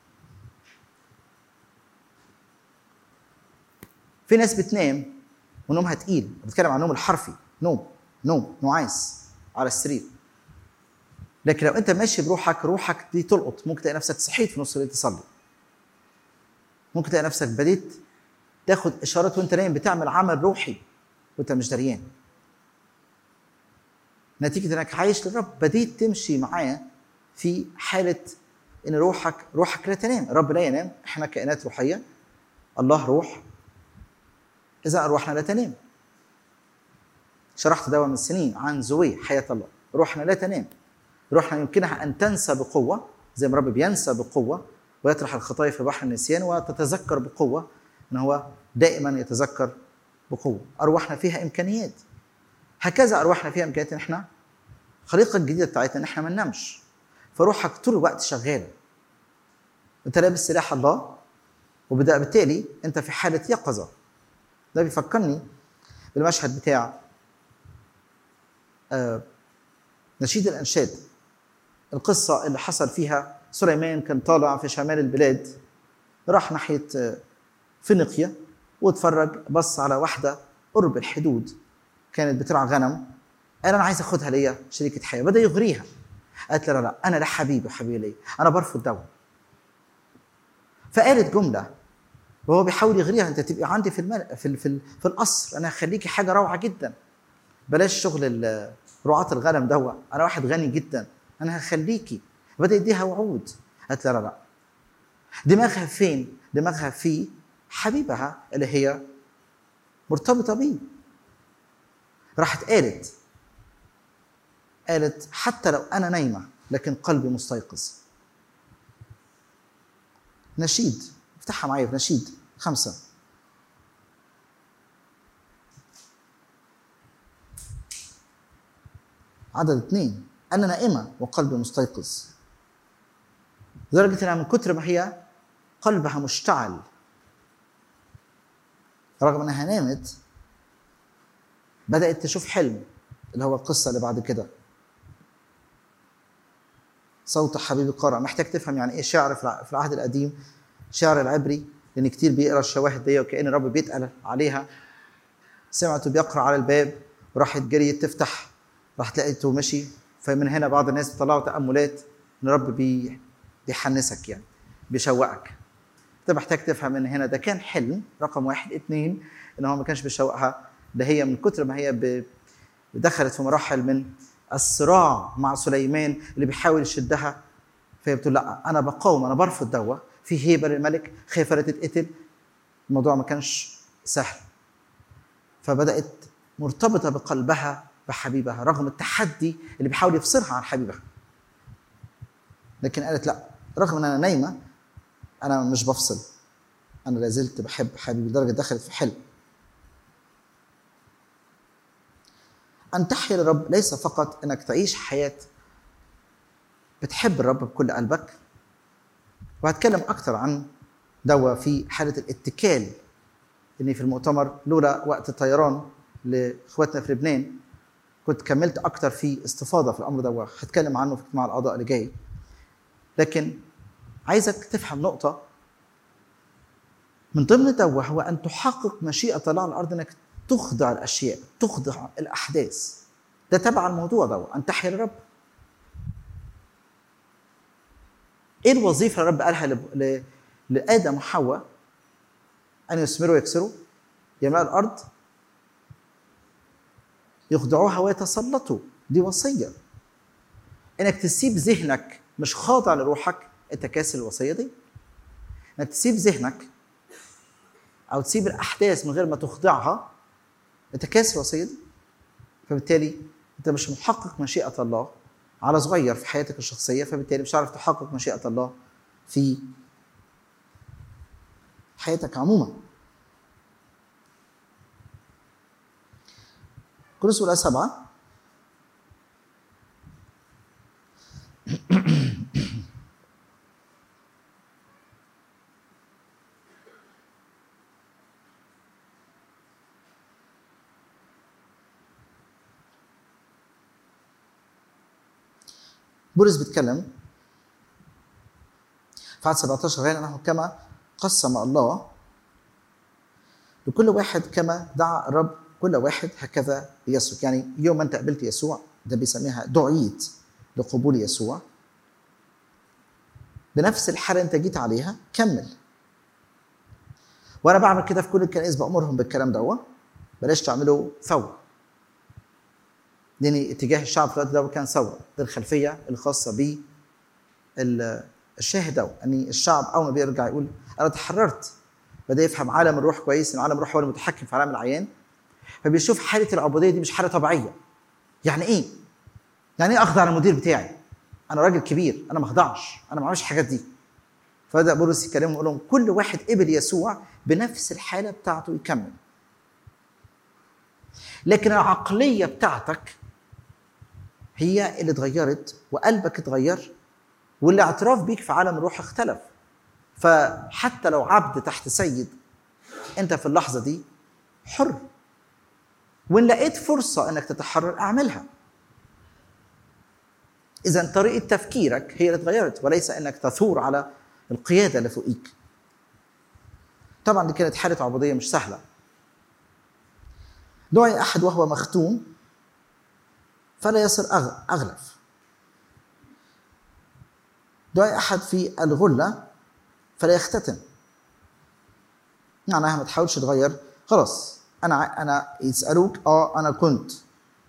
في ناس بتنام ونومها تقيل بتكلم عن النوم الحرفي نوم نوم نعاس على السرير لكن لو انت ماشي بروحك روحك دي تلقط ممكن تلاقي نفسك صحيت في نص الليل تصلي ممكن تلاقي نفسك بديت تاخد اشارات وانت نايم بتعمل عمل روحي وانت مش دريان نتيجه انك عايش للرب بديت تمشي معاه في حاله ان روحك روحك لا تنام الرب لا ينام احنا كائنات روحيه الله روح إذا أرواحنا لا تنام شرحت دواء من سنين عن زوي حياة الله روحنا لا تنام روحنا يمكنها أن تنسى بقوة زي ما الرب بينسى بقوة ويطرح الخطايا في بحر النسيان وتتذكر بقوة أن هو دائما يتذكر بقوة أرواحنا فيها إمكانيات هكذا أرواحنا فيها إمكانيات إن إحنا الخليقة الجديدة بتاعتنا إن إحنا ما ننامش فروحك طول الوقت شغالة أنت لابس سلاح الله وبالتالي أنت في حالة يقظة ده بيفكرني بالمشهد بتاع آه نشيد الانشاد القصه اللي حصل فيها سليمان كان طالع في شمال البلاد راح ناحيه آه فينيقيا واتفرج بص على واحده قرب الحدود كانت بترعى غنم قال انا عايز اخدها ليا شريكه حياه بدا يغريها قالت لا لا انا لا حبيبي حبيبي ليا انا برفض دواء فقالت جمله وهو بيحاول يغريها انت تبقي عندي في المل... في ال... في, ال... في القصر انا هخليكي حاجه روعه جدا بلاش شغل ال- رعاة الغنم دوا انا واحد غني جدا انا هخليكي بدا يديها وعود قالت لا لا لا دماغها فين دماغها في حبيبها اللي هي مرتبطه بيه راحت قالت قالت حتى لو انا نايمه لكن قلبي مستيقظ نشيد افتحها معايا في نشيد خمسه عدد اثنين انا نائمه وقلبي مستيقظ لدرجه انها من كتر ما هي قلبها مشتعل رغم انها نامت بدات تشوف حلم اللي هو القصه اللي بعد كده صوت حبيبي قارئ محتاج تفهم يعني ايه شعر في الع- في العهد القديم شعر العبري لان كتير بيقرا الشواهد دي وكان الرب بيتقل عليها سمعته بيقرا على الباب وراحت جريت تفتح راحت لقيته مشي فمن هنا بعض الناس بيطلعوا تاملات ان الرب بي بيحنسك يعني بيشوقك انت محتاج تفهم ان هنا ده كان حلم رقم واحد اتنين ان هو ما كانش بيشوقها ده هي من كتر ما هي ب- دخلت في مراحل من الصراع مع سليمان اللي بيحاول يشدها فهي بتقول لا انا بقاوم انا برفض دوا في هيبه للملك خايفه لا تتقتل الموضوع ما كانش سهل فبدات مرتبطه بقلبها بحبيبها رغم التحدي اللي بيحاول يفصلها عن حبيبها لكن قالت لا رغم ان انا نايمه انا مش بفصل انا لازلت بحب حبيبي لدرجه دخلت في حلم ان تحيا للرب ليس فقط انك تعيش حياه بتحب الرب بكل قلبك وهتكلم اكتر عن دوا في حاله الاتكال اني في المؤتمر لولا وقت الطيران لاخواتنا في لبنان كنت كملت اكتر في استفاضه في الامر ده هتكلم عنه في اجتماع الاعضاء اللي جاي لكن عايزك تفهم نقطه من ضمن ده هو ان تحقق مشيئه الله على الارض انك تخضع الاشياء تخضع الاحداث ده تبع الموضوع ده ان تحيا الرب ايه الوظيفه اللي الرب قالها ل- ل- لادم وحواء ان يثمروا ويكسروا يملأ الارض يخضعوها ويتسلطوا دي وصيه انك تسيب ذهنك مش خاضع لروحك انت كاسر الوصيه دي انك تسيب ذهنك او تسيب الاحداث من غير ما تخضعها انت كاسر الوصيه دي فبالتالي انت مش محقق مشيئه الله على صغير في حياتك الشخصيه فبالتالي مش عارف تحقق مشيئه الله في حياتك عموما كورنثوس الآية سبعة بولس بيتكلم في عدد 17 غير انه كما قسم الله لكل واحد كما دعا الرب كل واحد هكذا ليسلك يعني يوم ما انت قبلت يسوع ده بيسميها دعيت لقبول يسوع بنفس الحاله انت جيت عليها كمل وانا بعمل كده في كل الكنائس بامرهم بالكلام ده بلاش تعملوا ثوره لان اتجاه الشعب في الوقت ده كان ثوره ده الخلفيه الخاصه ب الشاهد ده ان الشعب اول ما بيرجع يقول انا تحررت بدا يفهم عالم الروح كويس ان عالم الروح هو المتحكم في عالم العيان فبيشوف حاله العبوديه دي مش حاله طبيعيه يعني ايه يعني ايه اخضع للمدير بتاعي انا راجل كبير انا ما اخضعش انا ما بعملش الحاجات دي فبدا بولس يكلمهم يقول لهم كل واحد قبل يسوع بنفس الحاله بتاعته يكمل لكن العقليه بتاعتك هي اللي اتغيرت وقلبك اتغير والاعتراف بيك في عالم الروح اختلف فحتى لو عبد تحت سيد انت في اللحظه دي حر وان لقيت فرصه انك تتحرر اعملها اذا طريقه تفكيرك هي اللي اتغيرت وليس انك تثور على القياده اللي فوقيك طبعا دي كانت حاله عبوديه مش سهله دعي احد وهو مختوم فلا يصل اغلف دعي احد في الغله فلا يختتن معناها ما تحاولش تغير خلاص انا انا يسالوك اه انا كنت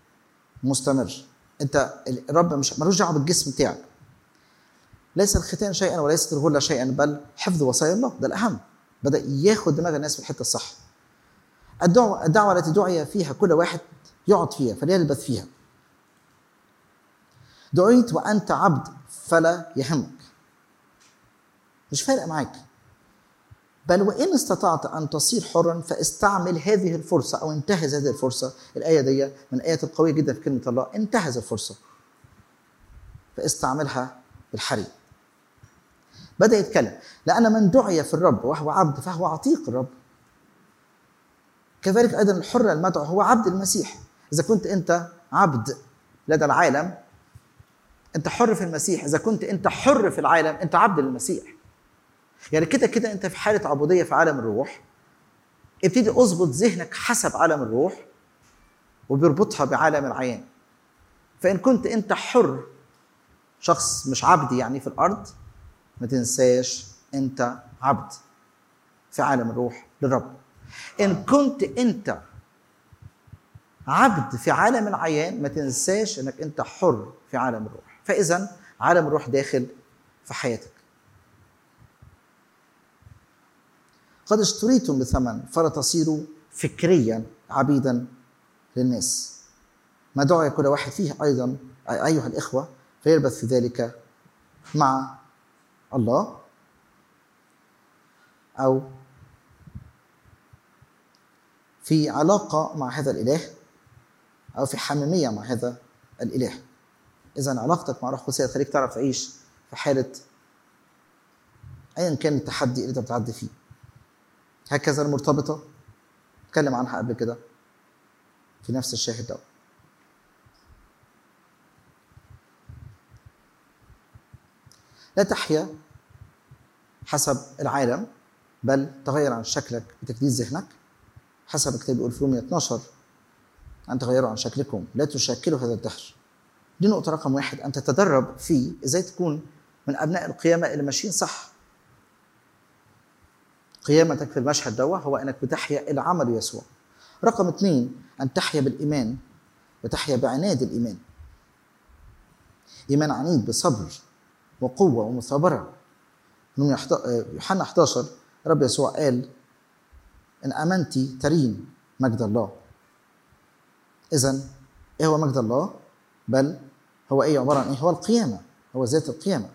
مستمر انت الرب مش ملوش دعوه بالجسم بتاعك ليس الختان شيئا وليست الغله شيئا بل حفظ وصايا الله ده الاهم بدا ياخد دماغ الناس في الحته الصح الدعوه الدعوه التي دعي فيها كل واحد يقعد فيها فليلبث فيها دعيت وانت عبد فلا يهمك مش فارق معاك بل وان استطعت ان تصير حرا فاستعمل هذه الفرصه او انتهز هذه الفرصه الايه دي من الايات القويه جدا في كلمه الله انتهز الفرصه فاستعملها بالحري بدا يتكلم لان من دعي في الرب وهو عبد فهو عتيق الرب كذلك ايضا الحر المدعو هو عبد المسيح اذا كنت انت عبد لدى العالم انت حر في المسيح اذا كنت انت حر في العالم انت عبد للمسيح يعني كده كده انت في حاله عبوديه في عالم الروح ابتدي اظبط ذهنك حسب عالم الروح وبيربطها بعالم العيان فان كنت انت حر شخص مش عبد يعني في الارض ما تنساش انت عبد في عالم الروح للرب ان كنت انت عبد في عالم العيان ما تنساش انك انت حر في عالم الروح فاذا عالم الروح داخل في حياتك قد اشتريتم بثمن فلا تصيروا فكريا عبيدا للناس ما دعي كل واحد فيه ايضا ايها الاخوه فيلبث في ذلك مع الله او في علاقه مع هذا الاله او في حميميه مع هذا الاله اذا علاقتك مع روح القدس تخليك تعرف تعيش في حاله ايا كان التحدي اللي انت بتعدي فيه هكذا المرتبطه اتكلم عنها قبل كده في نفس الشاهد ده لا تحيا حسب العالم بل تغير عن شكلك بتجديد ذهنك حسب الكتاب بيقول في رومية 12 أن تغيروا عن شكلكم لا تشكلوا هذا الدهر دي نقطة رقم واحد أن تتدرب في إزاي تكون من أبناء القيامة اللي ماشيين صح قيامتك في المشهد دوا هو أنك بتحيا العمل يسوع رقم اثنين أن تحيا بالإيمان وتحيا بعناد الإيمان إيمان عنيد بصبر وقوة ومثابرة يوحنا 11 رب يسوع قال إن آمنتي ترين مجد الله إذا إيه هو مجد الله؟ بل هو إيه عبارة عن إيه؟ هو القيامة هو ذات القيامة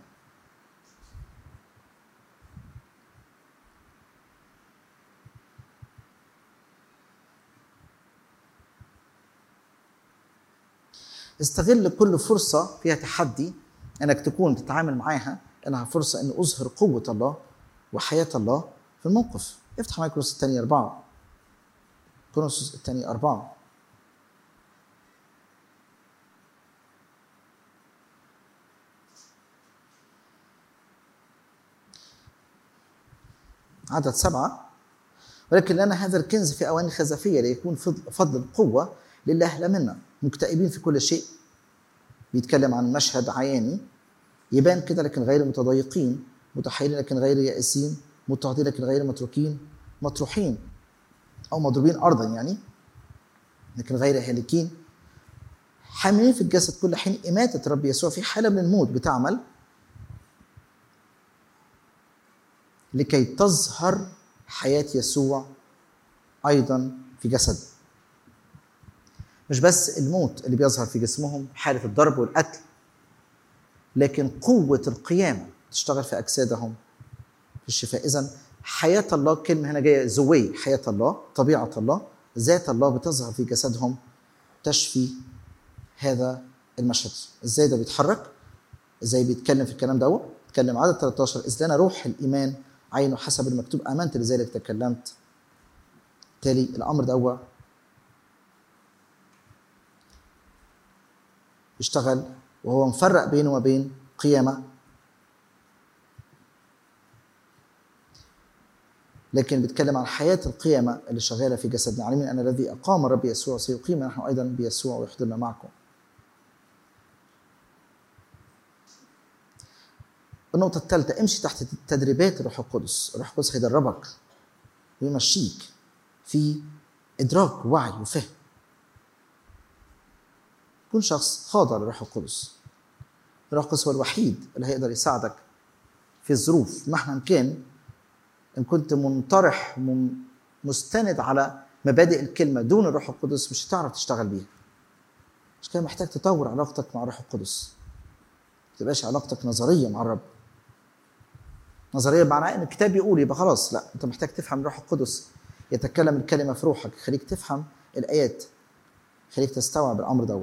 استغل كل فرصة فيها تحدي انك تكون تتعامل معاها انها فرصة ان اظهر قوة الله وحياة الله في الموقف افتح معايا كورنثوس الثانية أربعة كورنثوس الثانية أربعة عدد سبعة ولكن لنا هذا الكنز في أواني خزفية ليكون فضل, فضل القوة لله لا منا مكتئبين في كل شيء بيتكلم عن مشهد عياني يبان كده لكن غير متضايقين متحيرين لكن غير يائسين مضطهدين لكن غير متروكين مطروحين او مضروبين ارضا يعني لكن غير هالكين حاملين في الجسد كل حين إماتة رب يسوع في حالة من الموت بتعمل لكي تظهر حياة يسوع أيضا في جسده مش بس الموت اللي بيظهر في جسمهم حالة الضرب والقتل لكن قوة القيامة تشتغل في أجسادهم في الشفاء إذا حياة الله كلمة هنا جاية زوي حياة الله طبيعة الله ذات الله بتظهر في جسدهم تشفي هذا المشهد ازاي ده بيتحرك ازاي بيتكلم في الكلام ده اتكلم عدد 13 اذ لنا روح الايمان عينه حسب المكتوب امنت لذلك تكلمت تالي الامر ده يشتغل وهو مفرق بينه وبين قيامة لكن بيتكلم عن حياة القيامة اللي شغالة في جسدنا عالمين أن الذي أقام الرب يسوع سيقيم نحن أيضا بيسوع ويحضرنا معكم النقطة الثالثة امشي تحت تدريبات الروح القدس، الروح القدس هيدربك ويمشيك في إدراك ووعي وفهم كن شخص خاضع للروح القدس الروح القدس هو الوحيد اللي هيقدر يساعدك في الظروف مهما كان ان كنت منطرح وم- مستند على مبادئ الكلمه دون الروح القدس مش هتعرف تشتغل بيها مش كده محتاج تطور علاقتك مع الروح القدس ما تبقاش علاقتك نظريه مع الرب نظريه معناها ان الكتاب بيقول يبقى خلاص لا انت محتاج تفهم الروح القدس يتكلم الكلمه في روحك يخليك تفهم الايات يخليك تستوعب الامر ده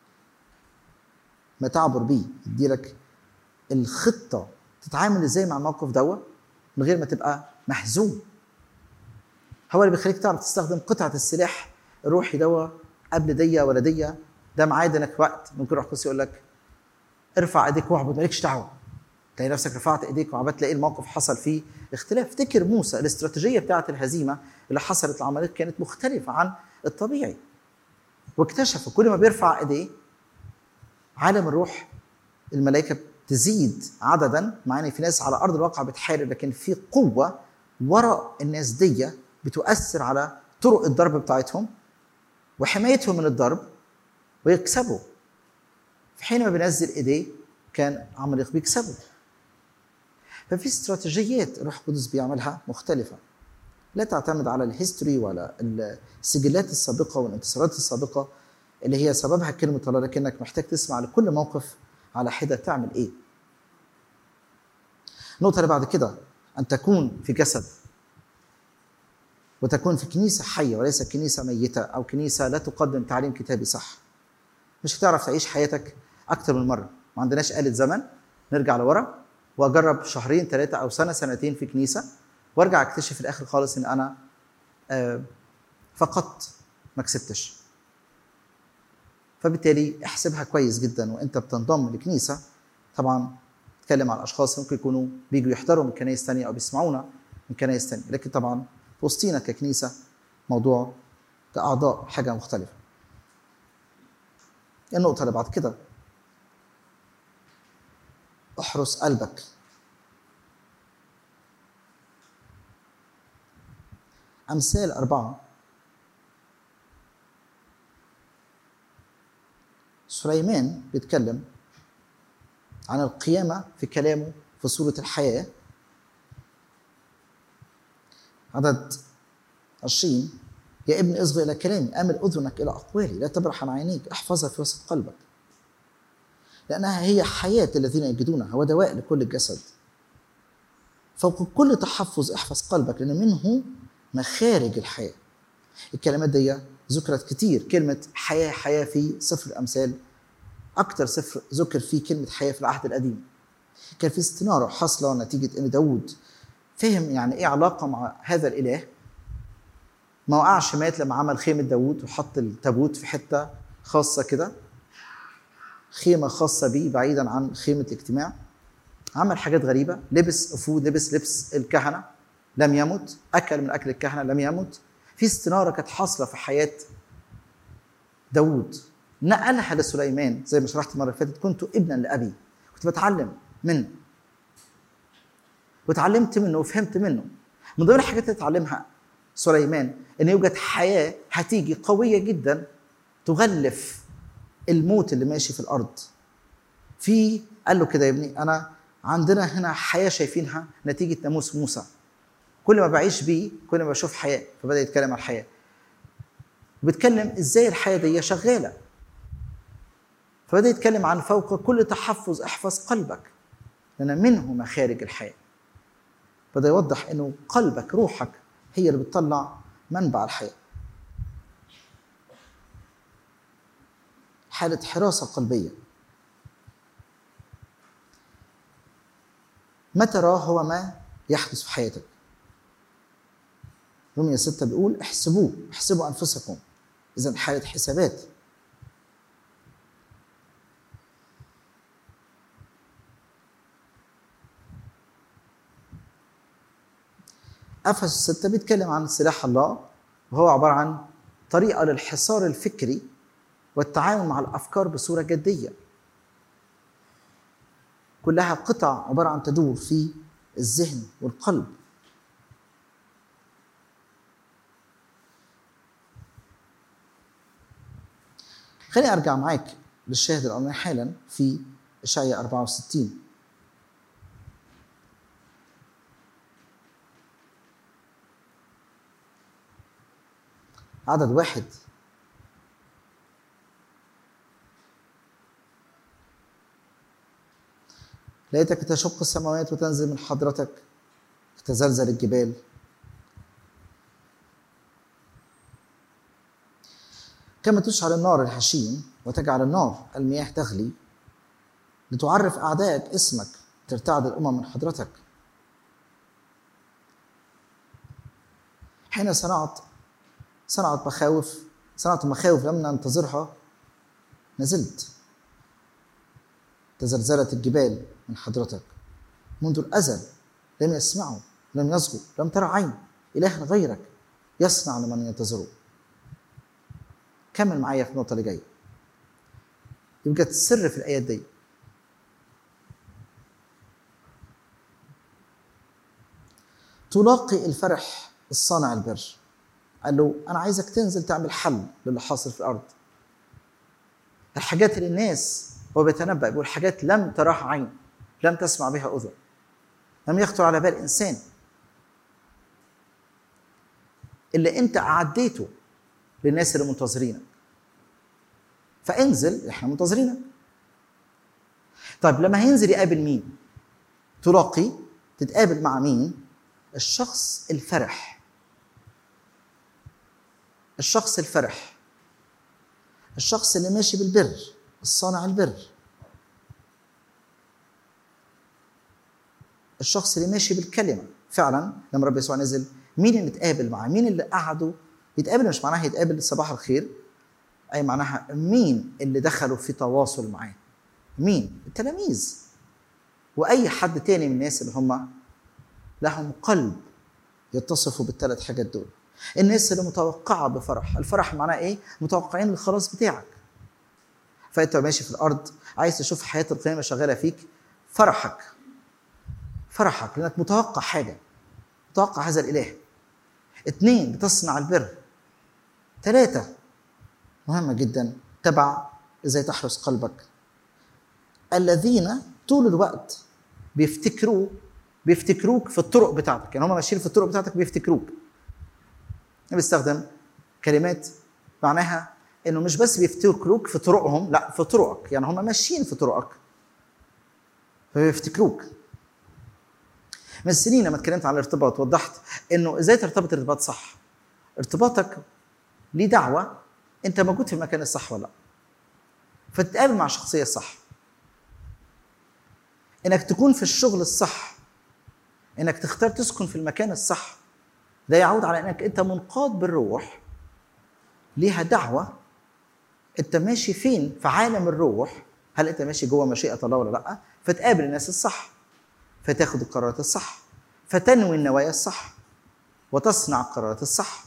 ما تعبر بيه يديلك الخطه تتعامل ازاي مع الموقف دوا من غير ما تبقى محزون هو اللي بيخليك تعرف تستخدم قطعه السلاح الروحي دوا قبل دي ولا دي ده معادنك وقت ممكن روح القدس يقول لك ارفع ايديك واعبد مالكش دعوه تلاقي نفسك رفعت ايديك وعبت تلاقي الموقف حصل فيه اختلاف افتكر موسى الاستراتيجيه بتاعه الهزيمه اللي حصلت العمليات كانت مختلفه عن الطبيعي واكتشفوا كل ما بيرفع ايديه عالم الروح الملائكه تزيد عددا مع ان في ناس على ارض الواقع بتحارب لكن في قوه وراء الناس دي بتؤثر على طرق الضرب بتاعتهم وحمايتهم من الضرب ويكسبوا في حين ما بينزل ايديه كان عماليق بيكسبوا ففي استراتيجيات الروح القدس بيعملها مختلفه لا تعتمد على الهيستوري ولا السجلات السابقه والانتصارات السابقه اللي هي سببها كلمه الله لكنك محتاج تسمع لكل موقف على حده تعمل ايه النقطه اللي بعد كده ان تكون في جسد وتكون في كنيسه حيه وليس كنيسه ميته او كنيسه لا تقدم تعليم كتابي صح مش هتعرف تعيش حياتك اكتر من مره ما عندناش آلة زمن نرجع لورا واجرب شهرين ثلاثه او سنه سنتين في كنيسه وارجع اكتشف في الاخر خالص ان انا آه، فقدت ما كسبتش فبالتالي احسبها كويس جدا وانت بتنضم لكنيسه طبعا اتكلم عن اشخاص ممكن يكونوا بيجوا يحضروا من كنايس تانية او بيسمعونا من كنايس تانية لكن طبعا في وسطينا ككنيسه موضوع كاعضاء حاجه مختلفه النقطه اللي بعد كده احرس قلبك أمثال أربعة سليمان بيتكلم عن القيامة في كلامه في سورة الحياة عدد عشرين يا ابن اصغي إلى كلامي أمل أذنك إلى أقوالي لا تبرح عن عينيك احفظها في وسط قلبك لأنها هي حياة الذين يجدونها ودواء لكل الجسد فوق كل تحفظ احفظ قلبك لأن منه مخارج الحياة الكلمات دي ذكرت كتير كلمة حياة حياة في سفر الأمثال أكتر سفر ذكر فيه كلمة حياة في العهد القديم كان في استنارة حاصلة نتيجة أن داود فهم يعني إيه علاقة مع هذا الإله ما وقعش مات لما عمل خيمة داود وحط التابوت في حتة خاصة كده خيمة خاصة بيه بعيدا عن خيمة الاجتماع عمل حاجات غريبة لبس أفود لبس لبس الكهنة لم يمت أكل من أكل الكهنة لم يمت في استنارة كانت حاصلة في حياة داود نقلها لسليمان زي ما شرحت المرة اللي فاتت كنت ابنا لأبي كنت بتعلم منه وتعلمت منه وفهمت منه من ضمن الحاجات اللي اتعلمها سليمان ان يوجد حياه هتيجي قويه جدا تغلف الموت اللي ماشي في الارض في قال له كده يا ابني انا عندنا هنا حياه شايفينها نتيجه ناموس موسى كل ما بعيش بيه كل ما بشوف حياه فبدا يتكلم عن الحياه وبيتكلم ازاي الحياه دي شغاله فبدا يتكلم عن فوق كل تحفظ احفظ قلبك لان منه مخارج الحياه بدا يوضح انه قلبك روحك هي اللي بتطلع منبع الحياه حاله حراسه قلبيه ما تراه هو ما يحدث في حياتك رومية ستة بيقول احسبوه احسبوا أنفسكم إذا حالة حسابات أفسس ستة بيتكلم عن سلاح الله وهو عبارة عن طريقة للحصار الفكري والتعامل مع الأفكار بصورة جدية كلها قطع عبارة عن تدور في الذهن والقلب خليني ارجع معاك للشاهد الأمامي حالا في إشعياء 64 عدد واحد ليتك تشق السماوات وتنزل من حضرتك تتزلزل الجبال كما تشعل النار الحشيم وتجعل النار المياه تغلي لتعرف أعدائك اسمك ترتعد الأمم من حضرتك حين صنعت صنعت مخاوف صنعت مخاوف لم ننتظرها نزلت تزلزلت الجبال من حضرتك منذ الأزل لم يسمعوا لم يصغوا لم ترى عين إله غيرك يصنع لمن ينتظره كمل معايا في النقطة اللي جاية يوجد سر في الآيات دي تلاقي الفرح الصانع البر قال له أنا عايزك تنزل تعمل حل للي حاصل في الأرض الحاجات اللي الناس هو بيتنبأ بيقول حاجات لم تراها عين لم تسمع بها أذن لم يخطر على بال إنسان اللي أنت أعديته للناس اللي منتظرينك فانزل احنا منتظرينك طيب لما هينزل يقابل مين تلاقي تتقابل مع مين الشخص الفرح الشخص الفرح الشخص اللي ماشي بالبر الصانع البر الشخص اللي ماشي بالكلمة فعلا لما رب يسوع نزل مين اللي اتقابل معاه مين اللي قعدوا يتقابل مش معناها يتقابل صباح الخير اي معناها مين اللي دخلوا في تواصل معاه مين التلاميذ واي حد تاني من الناس اللي هم لهم قلب يتصفوا بالثلاث حاجات دول الناس اللي متوقعه بفرح الفرح معناه ايه متوقعين الخلاص بتاعك فانت ماشي في الارض عايز تشوف حياه القيامه شغاله فيك فرحك فرحك لانك متوقع حاجه متوقع هذا الاله اثنين بتصنع البر ثلاثه مهمة جدا تبع ازاي تحرس قلبك الذين طول الوقت بيفتكروا بيفتكروك في الطرق بتاعتك يعني هم ماشيين في الطرق بتاعتك بيفتكروك بيستخدم كلمات معناها انه مش بس بيفتكروك في طرقهم لا في طرقك يعني هم ماشيين في طرقك فبيفتكروك من سنين لما اتكلمت عن الارتباط وضحت انه ازاي ترتبط ارتباط صح ارتباطك ليه دعوه انت موجود في المكان الصح ولا لا فتتقابل مع الشخصيه الصح انك تكون في الشغل الصح انك تختار تسكن في المكان الصح ده يعود على انك انت منقاد بالروح ليها دعوه انت ماشي فين في عالم الروح هل انت ماشي جوه مشيئه الله ولا لا فتقابل الناس الصح فتاخد القرارات الصح فتنوي النوايا الصح وتصنع القرارات الصح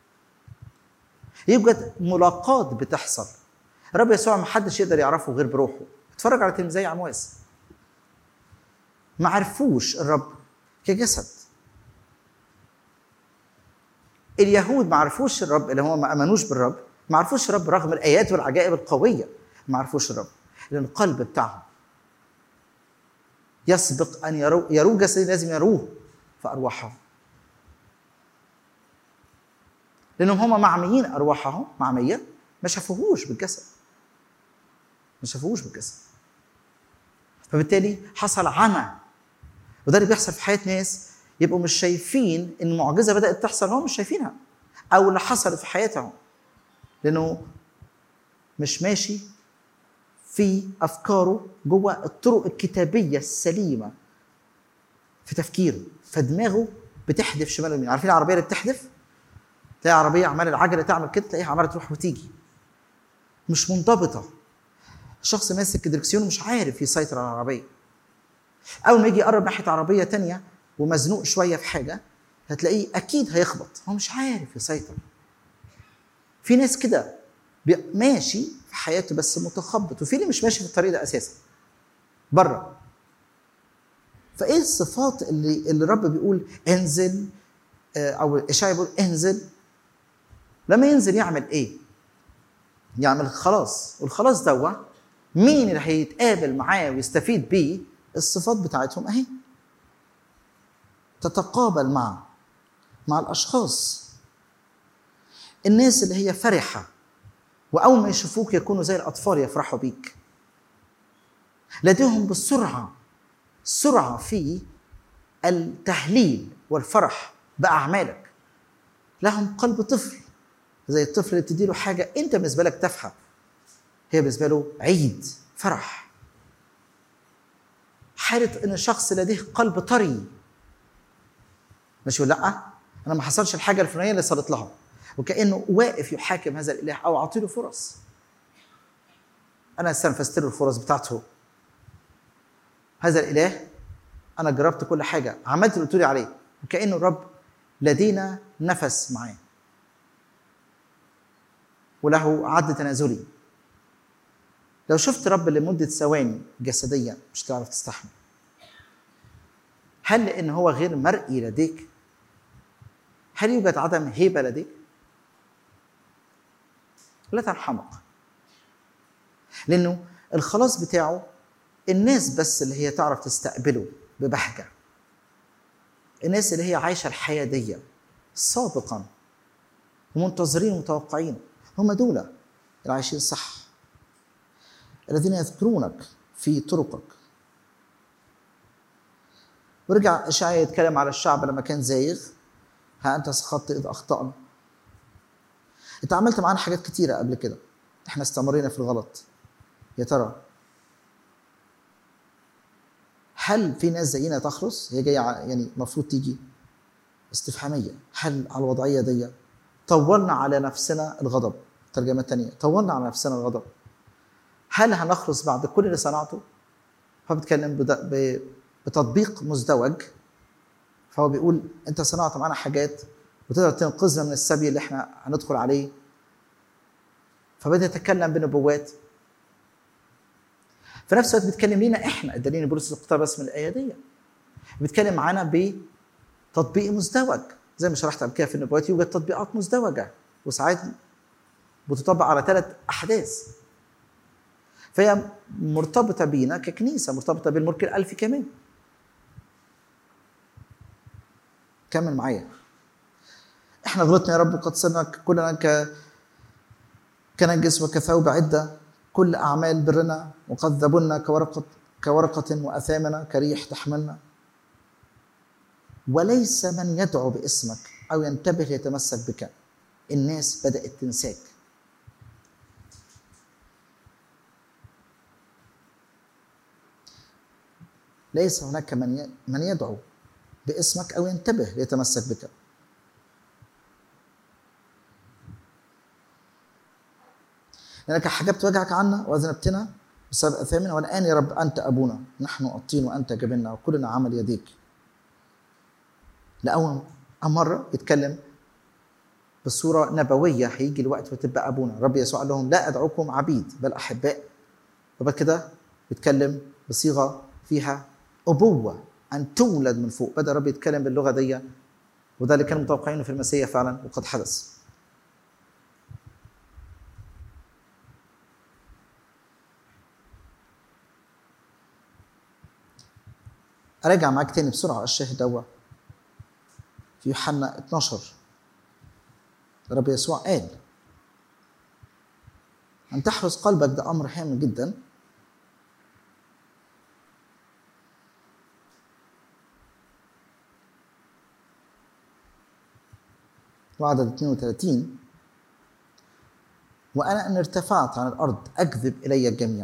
يوجد ملاقات بتحصل الرب يسوع ما حدش يقدر يعرفه غير بروحه اتفرج على تلميذي عمواس ما عرفوش الرب كجسد اليهود ما عرفوش الرب اللي هم ما امنوش بالرب ما عرفوش الرب رغم الايات والعجائب القويه ما عرفوش الرب لان القلب بتاعهم يسبق ان يروا يروه جسدي لازم يروه في ارواحهم لانهم هم معميين ارواحهم معميه ما شافوهوش بالجسد ما شافوهوش بالجسد فبالتالي حصل عمى وده اللي بيحصل في حياه ناس يبقوا مش شايفين ان المعجزه بدات تحصل هم مش شايفينها او اللي حصلت في حياتهم لانه مش ماشي في افكاره جوه الطرق الكتابيه السليمه في تفكيره فدماغه بتحدف شمال ويمين عارفين العربيه اللي بتحدف تلاقي عربيه عماله العجله تعمل كده تلاقيها عماله تروح وتيجي مش منضبطه الشخص ماسك الدركسيون مش عارف يسيطر على العربيه اول ما يجي يقرب ناحيه عربيه تانية ومزنوق شويه في حاجه هتلاقيه اكيد هيخبط هو مش عارف يسيطر في ناس كده ماشي في حياته بس متخبط وفي اللي مش ماشي في الطريق ده اساسا بره فايه الصفات اللي اللي الرب بيقول انزل او اشعيا بيقول انزل لما ينزل يعمل ايه؟ يعمل خلاص والخلاص دوا مين اللي هيتقابل معاه ويستفيد بيه الصفات بتاعتهم اهي تتقابل مع مع الاشخاص الناس اللي هي فرحه واول ما يشوفوك يكونوا زي الاطفال يفرحوا بيك لديهم بالسرعه سرعه في التهليل والفرح باعمالك لهم قلب طفل زي الطفل اللي بتديله حاجه انت بالنسبه لك تافهه هي بالنسبه له عيد فرح حاله ان الشخص لديه قلب طري مش يقول لا انا ما حصلش الحاجه الفلانيه اللي صارت لها وكانه واقف يحاكم هذا الاله او اعطي له فرص انا استنفذت له الفرص بتاعته هذا الاله انا جربت كل حاجه عملت اللي قلت لي عليه وكانه الرب لدينا نفس معاه وله عد تنازلي لو شفت رب لمدة ثواني جسديا مش هتعرف تستحمل هل لأن هو غير مرئي لديك هل يوجد عدم هيبة لديك لا تنحمق لأنه الخلاص بتاعه الناس بس اللي هي تعرف تستقبله ببهجة الناس اللي هي عايشة الحياة دي سابقا ومنتظرين ومتوقعين هم دول اللي عايشين صح الذين يذكرونك في طرقك ورجع اشعيا يتكلم على الشعب لما كان زايغ ها انت سخطت اذ اخطانا انت عملت معانا حاجات كتيره قبل كده احنا استمرينا في الغلط يا ترى هل في ناس زينا تخلص هي جايه يعني المفروض تيجي استفهاميه هل على الوضعيه دي طولنا على نفسنا الغضب ترجمه تانية طولنا على نفسنا الغضب هل هنخلص بعد كل اللي صنعته هو بيتكلم بتطبيق مزدوج فهو بيقول انت صنعت معانا حاجات وتقدر تنقذنا من السبي اللي احنا هندخل عليه فبدا يتكلم بنبوات في نفس الوقت بيتكلم لينا احنا الدليل بولس اقتبس من الايه دي بيتكلم معانا بتطبيق مزدوج زي ما شرحت قبل كده في النبوات يوجد تطبيقات مزدوجه وساعات بتطبق على ثلاث احداث فهي مرتبطه بينا ككنيسه مرتبطه بالملك الالفي كمان كمل معايا احنا غلطنا يا رب قد صرنا كلنا ك كنجس وكثوب عده كل اعمال برنا وقد ذبلنا كورقه كورقه واثامنا كريح تحملنا وليس من يدعو باسمك او ينتبه ليتمسك بك الناس بدات تنساك ليس هناك من من يدعو باسمك او ينتبه ليتمسك بك لانك حجبت وجهك عنا واذنبتنا بسبب اثامنا والان يا رب انت ابونا نحن الطين وانت جبلنا وكلنا عمل يديك لاول مره يتكلم بصوره نبويه هيجي الوقت وتبقى ابونا رب يسوع قال لهم لا ادعوكم عبيد بل احباء وبعد كده بيتكلم بصيغه فيها ابوه ان تولد من فوق بدا الرب يتكلم باللغه دي وده اللي كانوا متوقعينه في المسيح فعلا وقد حدث اراجع معاك تاني بسرعه الشاهد دوا في يوحنا 12 الرب يسوع قال ان تحرس قلبك ده امر هام جدا وعدد 32 وأنا إن ارتفعت عن الأرض أكذب إلي الجميع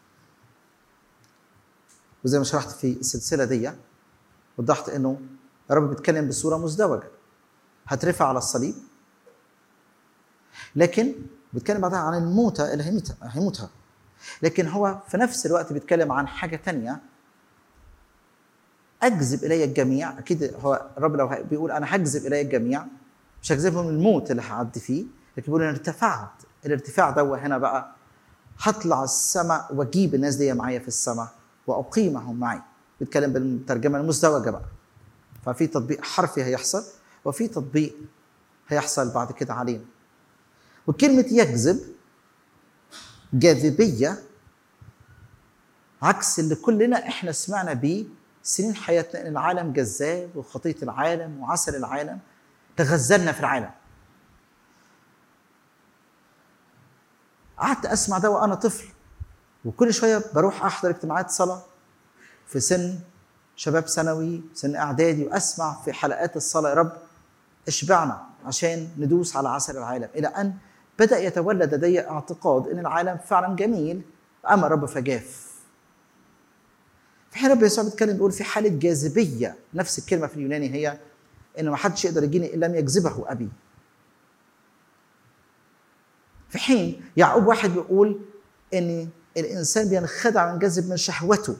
وزي ما شرحت في السلسلة دي وضحت إنه الرب بيتكلم بصورة مزدوجة هترفع على الصليب لكن بيتكلم بعدها عن الموتة اللي هيموتها هيموتها لكن هو في نفس الوقت بيتكلم عن حاجة تانية أجذب إلي الجميع أكيد هو الرب لو بيقول أنا هجذب إلي الجميع مش هجذبهم الموت اللي هعدي فيه لكن بيقول انا ارتفعت الارتفاع ده هنا بقى هطلع السماء واجيب الناس دي معايا في السماء واقيمهم معي بيتكلم بالترجمه المزدوجه بقى ففي تطبيق حرفي هيحصل وفي تطبيق هيحصل بعد كده علينا وكلمة يجذب جاذبية عكس اللي كلنا احنا سمعنا بيه سنين حياتنا ان العالم جذاب وخطيه العالم وعسل العالم تغزلنا في العالم قعدت اسمع ده وانا طفل وكل شويه بروح احضر اجتماعات صلاه في سن شباب ثانوي سن اعدادي واسمع في حلقات الصلاه يا رب اشبعنا عشان ندوس على عسل العالم الى ان بدا يتولد لدي اعتقاد ان العالم فعلا جميل اما رب فجاف في حين رب يسوع بيتكلم بيقول في حاله جاذبيه نفس الكلمه في اليوناني هي ان ما حدش يقدر يجيني ان لم يجذبه ابي في حين يعقوب واحد بيقول ان الانسان بينخدع وينجذب من شهوته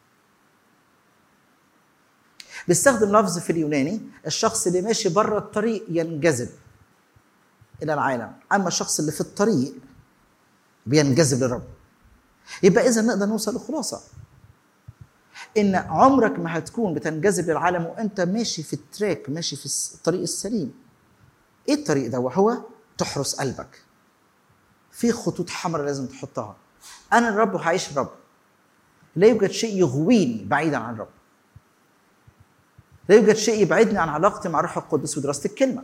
بيستخدم لفظ في اليوناني الشخص اللي ماشي بره الطريق ينجذب الى العالم اما الشخص اللي في الطريق بينجذب للرب يبقى اذا نقدر نوصل لخلاصه ان عمرك ما هتكون بتنجذب للعالم وانت ماشي في التراك ماشي في الطريق السليم ايه الطريق ده وهو تحرس قلبك في خطوط حمراء لازم تحطها انا الرب وهعيش الرب لا يوجد شيء يغويني بعيدا عن الرب لا يوجد شيء يبعدني عن علاقتي مع الروح القدس ودراسه الكلمه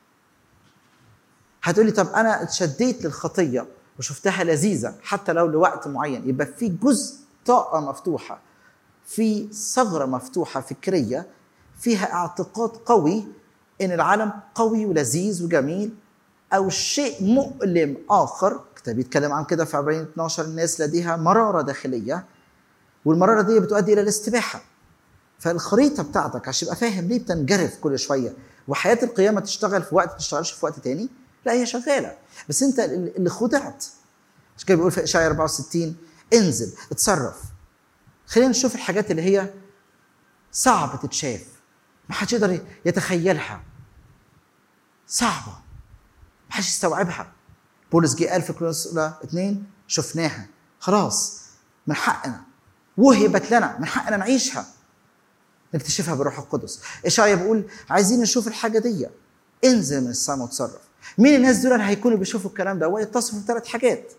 هتقولي طب انا اتشديت للخطيه وشفتها لذيذه حتى لو لوقت معين يبقى في جزء طاقه مفتوحه في ثغره مفتوحه فكريه فيها اعتقاد قوي ان العالم قوي ولذيذ وجميل او شيء مؤلم اخر الكتاب بيتكلم عن كده في عبرين 12 الناس لديها مراره داخليه والمراره دي بتؤدي الى الاستباحه فالخريطه بتاعتك عشان تبقى فاهم ليه بتنجرف كل شويه وحياه القيامه تشتغل في وقت ما تشتغلش في وقت تاني لا هي شغاله بس انت اللي خدعت عشان كده بيقول في اشعياء 64 انزل اتصرف خلينا نشوف الحاجات اللي هي صعبه تتشاف ما حدش يقدر يتخيلها صعبه ما حدش يستوعبها بولس جه قال في كورنثوس الاولى اثنين شفناها خلاص من حقنا وهبت لنا من حقنا نعيشها نكتشفها بالروح القدس اشعيا بيقول عايزين نشوف الحاجه دي انزل من السماء وتصرف مين الناس دول اللي هيكونوا بيشوفوا الكلام ده ويتصفوا بثلاث حاجات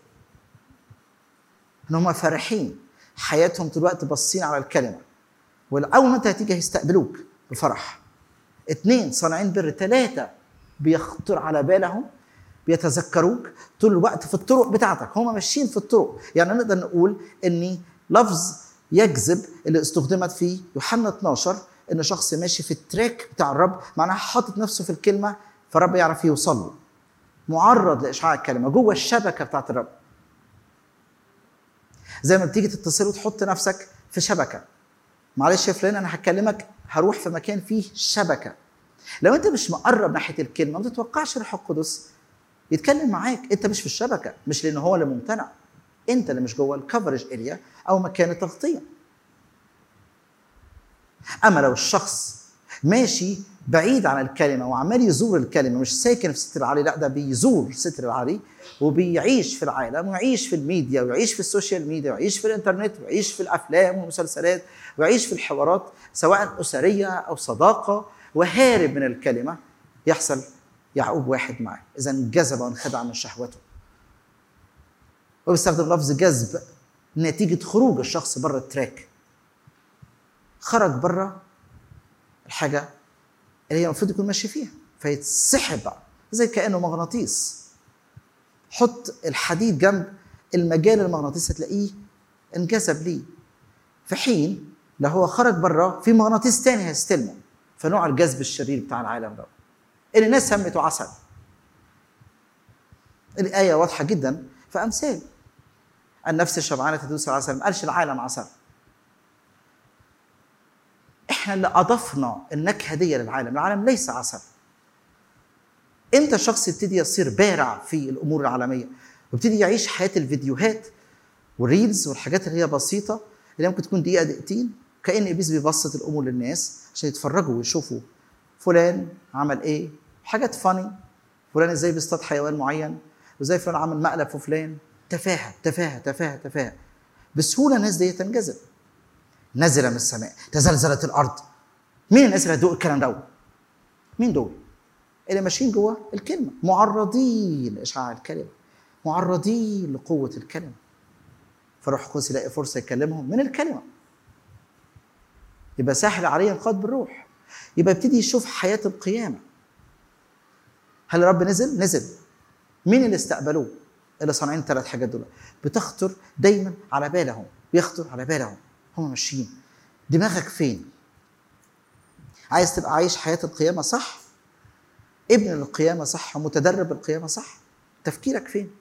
ان هم فرحين حياتهم طول الوقت باصين على الكلمه واول ما انت هتيجي هيستقبلوك بفرح اثنين صانعين بر ثلاثه بيخطر على بالهم بيتذكروك طول الوقت في الطرق بتاعتك هم ماشيين في الطرق يعني نقدر نقول ان لفظ يجذب اللي استخدمت في يوحنا 12 ان شخص ماشي في التراك بتاع الرب معناها حاطط نفسه في الكلمه فالرب يعرف يوصل له معرض لاشعاع الكلمه جوه الشبكه بتاعت الرب زي ما بتيجي تتصل وتحط نفسك في شبكه معلش يا فلان انا هكلمك هروح في مكان فيه شبكه لو انت مش مقرب ناحيه الكلمه ما تتوقعش الروح القدس يتكلم معاك انت مش في الشبكه مش لان هو اللي ممتنع انت اللي مش جوه الكفرج اريا او مكان التغطيه اما لو الشخص ماشي بعيد عن الكلمه وعمال يزور الكلمه مش ساكن في ستر العالي لا ده بيزور ستر العالي وبيعيش في العالم ويعيش في الميديا ويعيش في السوشيال ميديا ويعيش في الانترنت ويعيش في الافلام والمسلسلات ويعيش في الحوارات سواء اسريه او صداقه وهارب من الكلمه يحصل يعقوب واحد معاه اذا انجذب وانخدع من شهوته وبيستخدم لفظ جذب نتيجه خروج الشخص بره التراك خرج بره الحاجه اللي هي المفروض يكون ماشي فيها فيتسحب بقى زي كانه مغناطيس حط الحديد جنب المجال المغناطيسي هتلاقيه انجذب ليه في حين لو هو خرج بره في مغناطيس تاني هيستلمه فنوع الجذب الشرير بتاع العالم ده ان الناس همته عسل الآية واضحة جدا في أمثال النفس الشبعانة تدوس العسل ما قالش العالم عسل احنا اللي اضفنا النكهه دي للعالم العالم ليس عسل امتى الشخص يبتدي يصير بارع في الامور العالميه ويبتدي يعيش حياه الفيديوهات والريلز والحاجات اللي هي بسيطه اللي ممكن تكون دقيقه دقيقتين كان ابليس بيبسط الامور للناس عشان يتفرجوا ويشوفوا فلان عمل ايه حاجات فاني فلان ازاي بيصطاد حيوان معين وازاي فلان عمل مقلب في فلان تفاهه تفاهه تفاهه تفاهه بسهوله الناس دي تنجذب نزل من السماء تزلزلت الارض مين الناس اللي هتدوق الكلام ده مين دول اللي ماشيين جوه الكلمه معرضين لاشعاع الكلمه معرضين لقوه الكلمه فالروح القدس يلاقي فرصه يكلمهم من الكلمه يبقى سهل عليه القاد بالروح يبقى يبتدي يشوف حياه القيامه هل الرب نزل؟ نزل مين اللي استقبلوه؟ اللي صانعين الثلاث حاجات دول بتخطر دايما على بالهم بيخطر على بالهم هم ماشيين دماغك فين؟ عايز تبقى عايش حياه القيامه صح؟ ابن القيامه صح متدرب القيامه صح؟ تفكيرك فين؟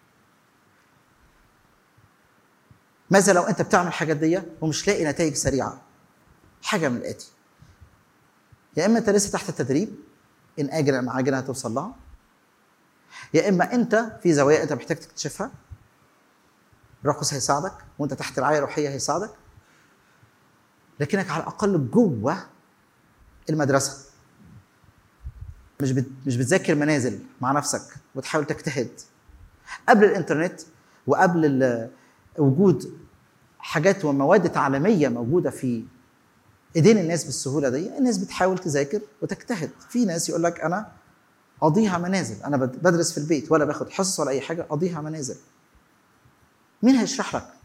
ماذا لو انت بتعمل الحاجات دي ومش لاقي نتائج سريعه؟ حاجه من الاتي يا اما انت لسه تحت التدريب ان اجل ام عاجل هتوصل لها يا اما انت في زوايا انت محتاج تكتشفها الروح القدس هيساعدك وانت تحت رعايه روحيه هيساعدك لكنك على الاقل جوه المدرسه مش بت... مش بتذاكر منازل مع نفسك وتحاول تجتهد قبل الانترنت وقبل ال... وجود حاجات ومواد تعليميه موجوده في ايدين الناس بالسهوله دي الناس بتحاول تذاكر وتجتهد في ناس يقول لك انا اقضيها منازل انا بدرس في البيت ولا باخد حصص ولا اي حاجه اقضيها منازل مين هيشرح لك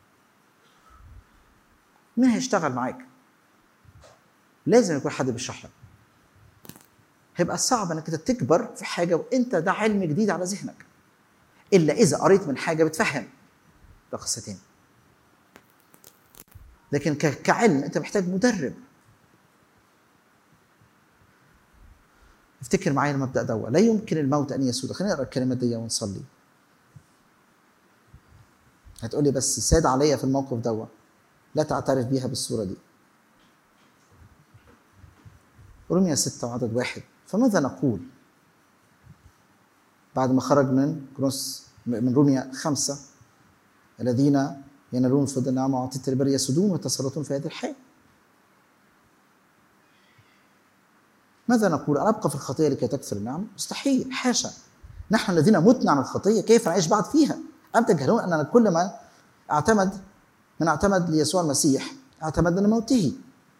مين هيشتغل معاك لازم يكون حد بيشرح لك هيبقى صعب انك تكبر في حاجه وانت ده علم جديد على ذهنك الا اذا قريت من حاجه بتفهم ده قصه تاني لكن كعلم انت محتاج مدرب افتكر معايا المبدا ده لا يمكن الموت ان يسود خلينا نقرا الكلمات دي ونصلي هتقولي بس ساد عليا في الموقف دوا لا تعترف بيها بالصوره دي رمية ستة وعدد واحد فماذا نقول بعد ما خرج من كروس من رومية خمسة الذين ينالون فضل النعمة وعطية البر يسودون ويتسلطون في هذه الحياة ماذا نقول أن أبقى في الخطية لكي تكثر النعمة؟ مستحيل حاشا نحن الذين متنا عن الخطية كيف نعيش بعد فيها؟ أم تجهلون أننا كل ما اعتمد من اعتمد ليسوع المسيح اعتمدنا لموته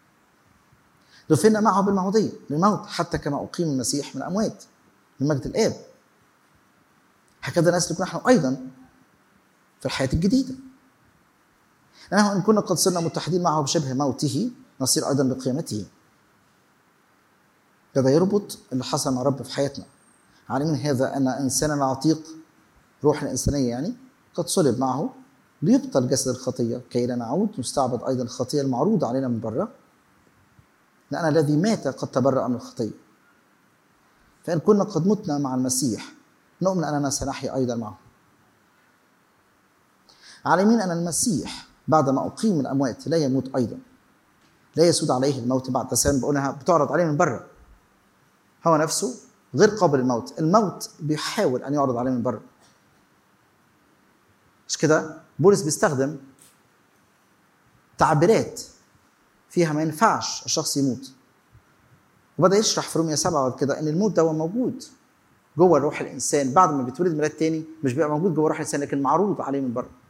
دفنا معه بالمعمودية للموت حتى كما أقيم المسيح من الأموات من مجد الآب هكذا نسلك نحن أيضا في الحياة الجديدة لأنه إن كنا قد صرنا متحدين معه بشبه موته نصير أيضا بقيامته هذا يربط اللي حصل مع رب في حياتنا عالمين هذا أن إنسانا العتيق روح الإنسانية يعني قد صلب معه ليبطل جسد الخطية كي لا نعود نستعبد أيضا الخطية المعروضة علينا من بره لأن الذي مات قد تبرأ من الخطية فإن كنا قد متنا مع المسيح نؤمن أننا سنحيا أيضا معه عالمين أن المسيح بعدما أقيم من الأموات لا يموت أيضا لا يسود عليه الموت بعد تسامح بقولها بتعرض عليه من بره هو نفسه غير قابل للموت الموت بيحاول أن يعرض عليه من بره مش كده بولس بيستخدم تعبيرات فيها ما ينفعش الشخص يموت وبدا يشرح في رومية سبعة كده ان الموت ده موجود جوه روح الانسان بعد ما بيتولد ميلاد تاني مش بيبقى موجود جوه روح الانسان لكن معروض عليه من بره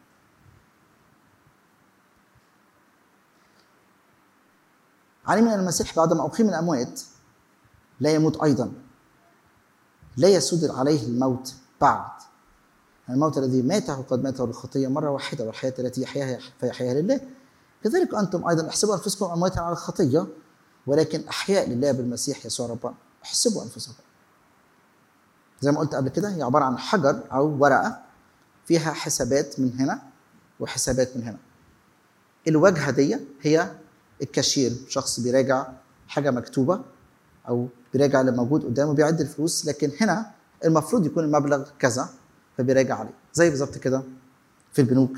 علم ان المسيح بعد ما اقيم من الاموات لا يموت ايضا لا يسود عليه الموت بعد الموت الذي ماته قد ماته للخطيه مره واحده والحياه التي يحياها فيحياها لله كذلك انتم ايضا احسبوا انفسكم امواتا على الخطيه ولكن احياء لله بالمسيح يسوع ربنا احسبوا انفسكم زي ما قلت قبل كده هي عباره عن حجر او ورقه فيها حسابات من هنا وحسابات من هنا الواجهه دي هي الكاشير شخص بيراجع حاجه مكتوبه او بيراجع اللي موجود قدامه بيعد الفلوس لكن هنا المفروض يكون المبلغ كذا فبيراجع عليه زي بالظبط كده في البنوك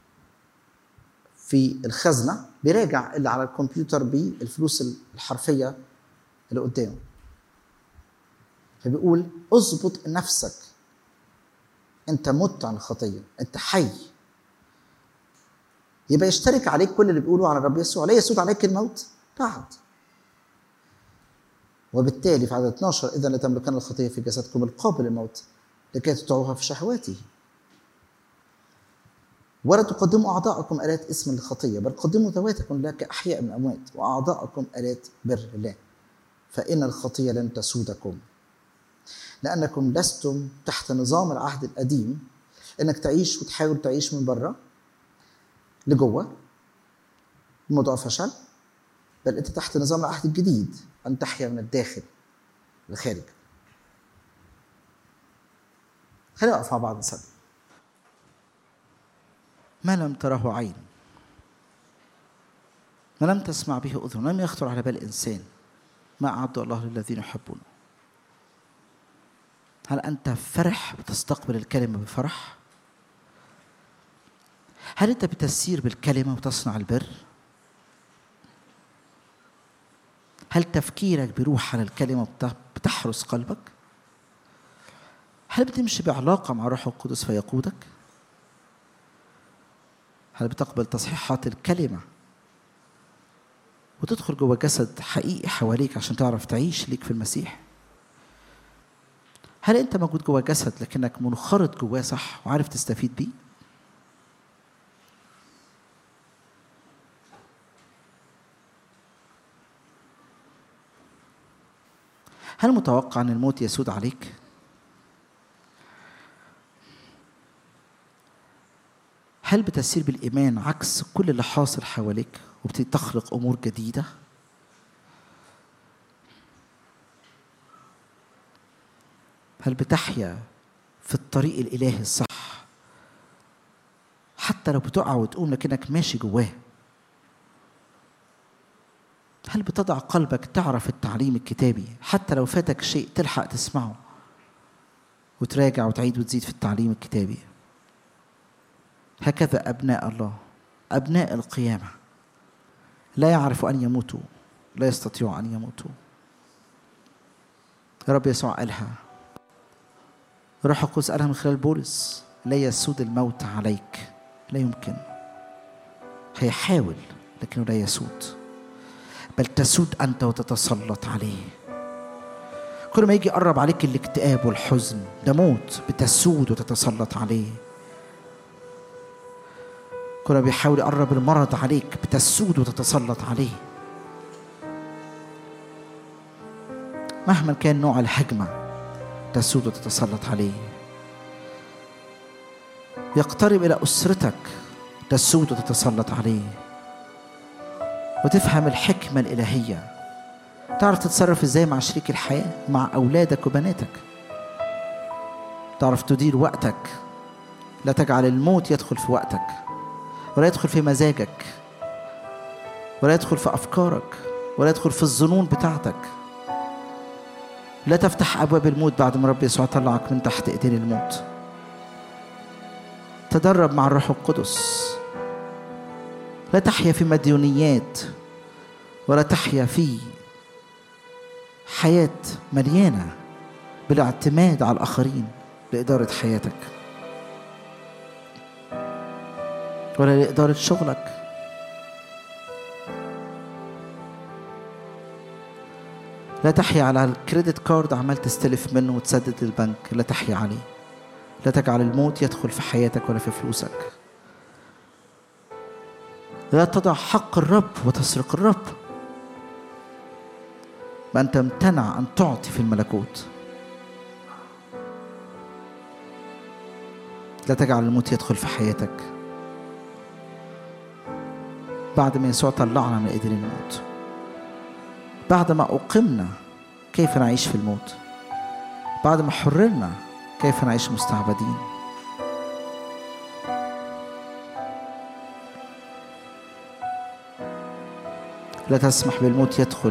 في الخزنه بيراجع اللي على الكمبيوتر بالفلوس الحرفيه اللي قدامه فبيقول اظبط نفسك انت مت عن الخطيه انت حي يبقى يشترك عليك كل اللي بيقولوا على الرب يسوع لا يسود عليك الموت بعد وبالتالي في عدد 12 اذا لا تملكن الخطيه في جسدكم القابل للموت لكي تطيعوها في شهواته ولا تقدموا أعضاءكم آلات اسم للخطية بل قدموا ذواتكم لك أحياء من الأموات وأعضاءكم آلات بر الله فإن الخطية لن تسودكم لأنكم لستم تحت نظام العهد القديم إنك تعيش وتحاول تعيش من بره لجوه الموضوع فشل بل انت تحت نظام العهد الجديد ان تحيا من الداخل للخارج خلينا نقف مع بعض نصلي ما لم تره عين ما لم تسمع به اذن لم يخطر على بال انسان ما اعد الله للذين يحبونه هل انت فرح بتستقبل الكلمه بفرح هل انت بتسير بالكلمه وتصنع البر هل تفكيرك بيروح على الكلمه بتحرس قلبك هل بتمشي بعلاقه مع الروح القدس فيقودك هل بتقبل تصحيحات الكلمه وتدخل جوه جسد حقيقي حواليك عشان تعرف تعيش ليك في المسيح هل انت موجود جوه جسد لكنك منخرط جواه صح وعارف تستفيد بيه هل متوقع ان الموت يسود عليك هل بتسير بالايمان عكس كل اللي حاصل حواليك وبتبتدي تخلق امور جديده هل بتحيا في الطريق الالهي الصح حتى لو بتقع وتقوم لكنك ماشي جواه هل بتضع قلبك تعرف التعليم الكتابي حتى لو فاتك شيء تلحق تسمعه وتراجع وتعيد وتزيد في التعليم الكتابي هكذا أبناء الله أبناء القيامة لا يعرف أن يموتوا لا يستطيعوا أن يموتوا رب يسوع قالها روح القدس قالها من خلال بولس لا يسود الموت عليك لا يمكن هيحاول لكنه لا يسود بل تسود أنت وتتسلط عليه كل ما يجي يقرب عليك الاكتئاب والحزن ده موت بتسود وتتسلط عليه كل ما بيحاول يقرب المرض عليك بتسود وتتسلط عليه مهما كان نوع الهجمة تسود وتتسلط عليه يقترب إلى أسرتك تسود وتتسلط عليه وتفهم الحكمة الإلهية تعرف تتصرف ازاي مع شريك الحياة مع أولادك وبناتك تعرف تدير وقتك لا تجعل الموت يدخل في وقتك ولا يدخل في مزاجك ولا يدخل في أفكارك ولا يدخل في الظنون بتاعتك لا تفتح أبواب الموت بعد ما رب يسوع طلعك من تحت إيدين الموت تدرب مع الروح القدس لا تحيا في مديونيات ولا تحيا في حياة مليانة بالاعتماد على الآخرين لإدارة حياتك ولا لإدارة شغلك لا تحيا على الكريدت كارد عمال تستلف منه وتسدد البنك لا تحيا عليه لا تجعل الموت يدخل في حياتك ولا في فلوسك لا تضع حق الرب وتسرق الرب بأن تمتنع أن تعطي في الملكوت لا تجعل الموت يدخل في حياتك بعد ما يسوع طلعنا من ايدين الموت بعد ما أقمنا كيف نعيش في الموت بعد ما حررنا كيف نعيش مستعبدين لا تسمح بالموت يدخل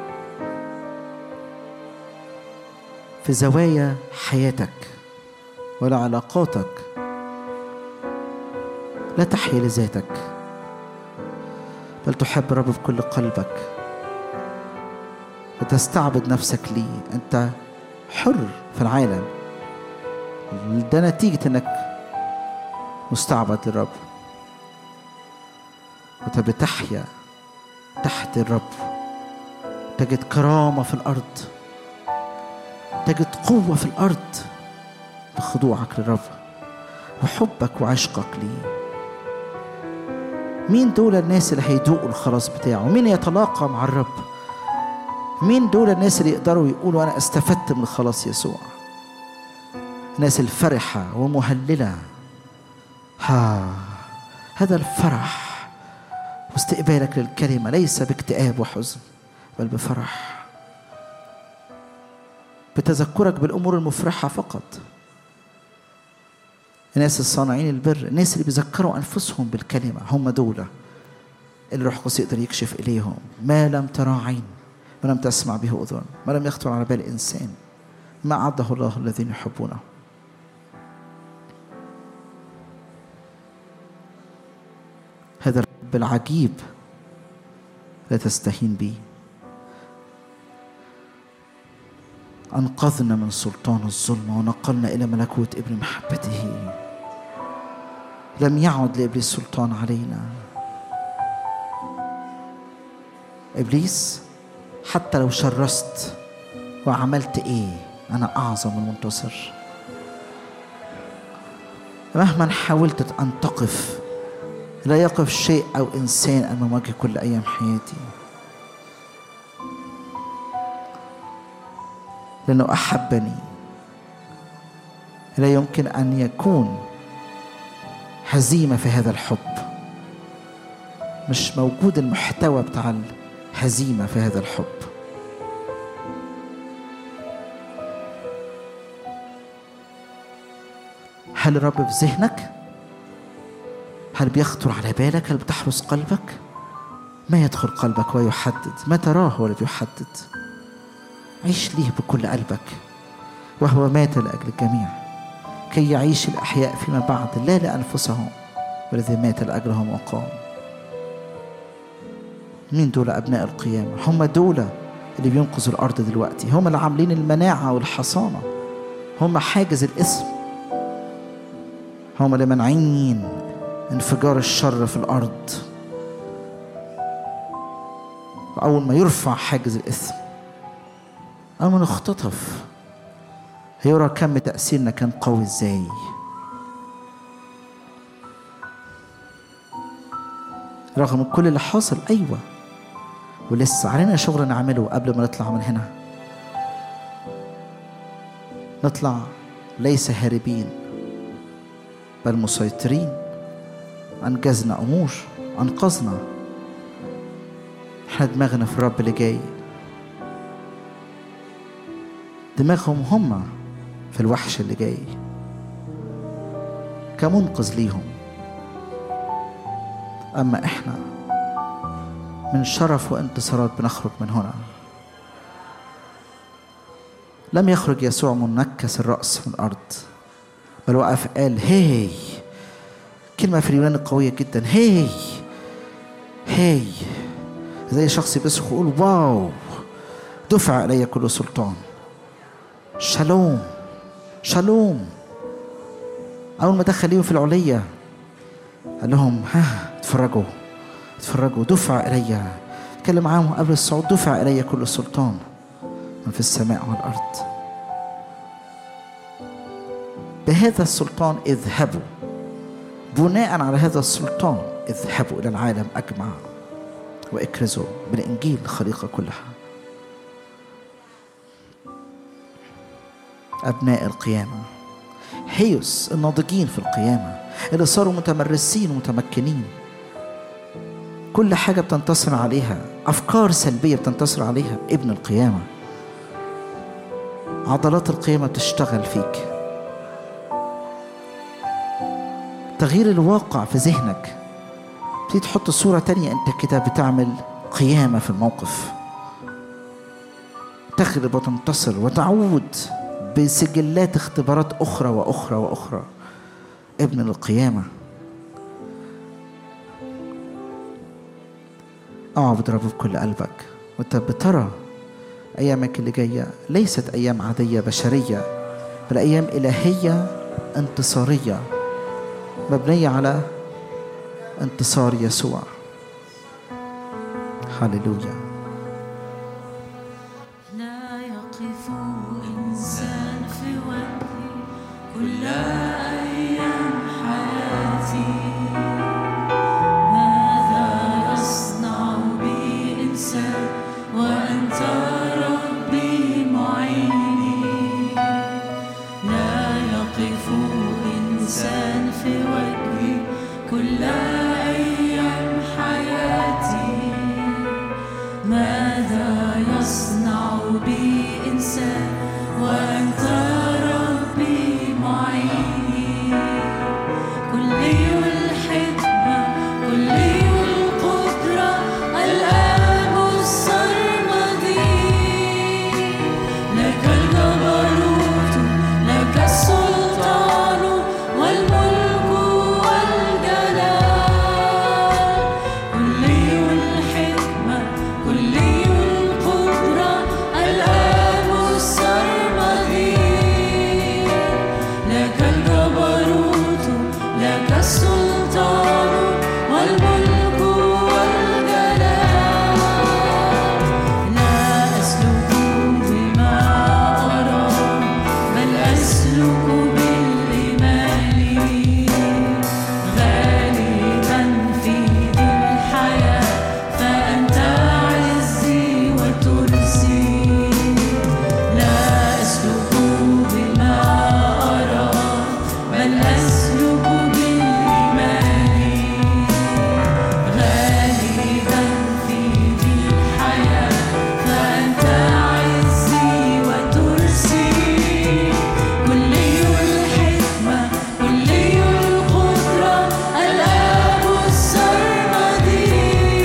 في زوايا حياتك ولا علاقاتك لا تحيا لذاتك بل تحب الرب بكل قلبك وتستعبد نفسك ليه انت حر في العالم ده نتيجة انك مستعبد للرب وانت بتحيا تحت الرب تجد كرامة في الأرض تجد قوة في الأرض بخضوعك للرب وحبك وعشقك ليه مين دول الناس اللي هيدوقوا الخلاص بتاعه مين يتلاقى مع الرب مين دول الناس اللي يقدروا يقولوا أنا استفدت من خلاص يسوع الناس الفرحة ومهللة ها هذا الفرح واستقبالك للكلمة ليس باكتئاب وحزن بل بفرح بتذكرك بالأمور المفرحة فقط الناس الصانعين البر الناس اللي بيذكروا أنفسهم بالكلمة هم دول اللي الروح القدس يقدر يكشف إليهم ما لم ترى عين ما لم تسمع به أذن ما لم يخطر على بال إنسان ما أعده الله الذين يحبونه هذا الرب العجيب لا تستهين به أنقذنا من سلطان الظلم ونقلنا إلى ملكوت ابن محبته لم يعد لإبليس سلطان علينا إبليس حتى لو شرست وعملت إيه أنا أعظم المنتصر مهما حاولت أن تقف لا يقف شيء أو إنسان أمام وجه كل أيام حياتي لأنه أحبني لا يمكن أن يكون هزيمة في هذا الحب مش موجود المحتوى بتاع الهزيمة في هذا الحب هل الرب في ذهنك؟ هل بيخطر على بالك؟ هل بتحرس قلبك؟ ما يدخل قلبك ويحدد ما تراه هو اللي بيحدد عيش ليه بكل قلبك وهو مات لأجل الجميع كي يعيش الأحياء فيما بعد لا لأنفسهم والذي مات لأجلهم وقام مين دول أبناء القيامة هم دول اللي بينقذوا الأرض دلوقتي هم اللي عاملين المناعة والحصانة هم حاجز الاسم هم اللي منعين انفجار الشر في الأرض وأول ما يرفع حاجز الإثم أول ما نختطف هيرى كم تأثيرنا كان قوي إزاي رغم كل اللي حاصل أيوة ولسه علينا شغل نعمله قبل ما نطلع من هنا نطلع ليس هاربين بل مسيطرين أنجزنا أمور أنقذنا احنا دماغنا في الرب اللي جاي دماغهم هم في الوحش اللي جاي كمنقذ ليهم أما إحنا من شرف وانتصارات بنخرج من هنا لم يخرج يسوع منكس الرأس من الأرض بل وقف قال هي كلمة في اليونان قوية جدا هي هي زي شخص بيصرخ ويقول واو دفع إلي كل سلطان شالوم شالوم أول ما دخل ليهم في العلية قال لهم ها اتفرجوا اتفرجوا دفع إلي اتكلم معاهم قبل الصعود دفع إلي كل سلطان من في السماء والأرض بهذا السلطان اذهبوا بناء على هذا السلطان اذهبوا إلى العالم أجمع واكرزوا بالإنجيل الخليقة كلها أبناء القيامة هيوس الناضجين في القيامة اللي صاروا متمرسين ومتمكنين كل حاجة بتنتصر عليها أفكار سلبية بتنتصر عليها ابن القيامة عضلات القيامة تشتغل فيك تغيير الواقع في ذهنك تبتدي تحط صورة تانية أنت كده بتعمل قيامة في الموقف تغلب وتنتصر وتعود بسجلات اختبارات أخرى وأخرى وأخرى ابن القيامة اعبد رب بكل قلبك وانت بترى أيامك اللي جاية ليست أيام عادية بشرية بل أيام إلهية انتصارية مبنية على انتصار يسوع هللويا لا يقف إنسان في وجهي كل أيام حياتي ماذا يصنع بي إنسان وأنت ربي معيني لا يقف إنسان في وجهي كل كلي الحكمة كلي القدرة الآب السرمدي لك الجبروت لك السلطان والملك والجلال كلي الحكمة كلي القدرة الآب السرمدي لك الجبروت لك السلطان والملك والجلال لا أسلك بما أرى بل أسلك بالإيمان غالبا في ذي الحياة فأنت عزي وترسي لا أسلك بما أرى بل أسلك بالإيمان غالبا في ذي الحياة فأنت عزي وترسي كلي الحكمة كلي القدرة الآب السرمدي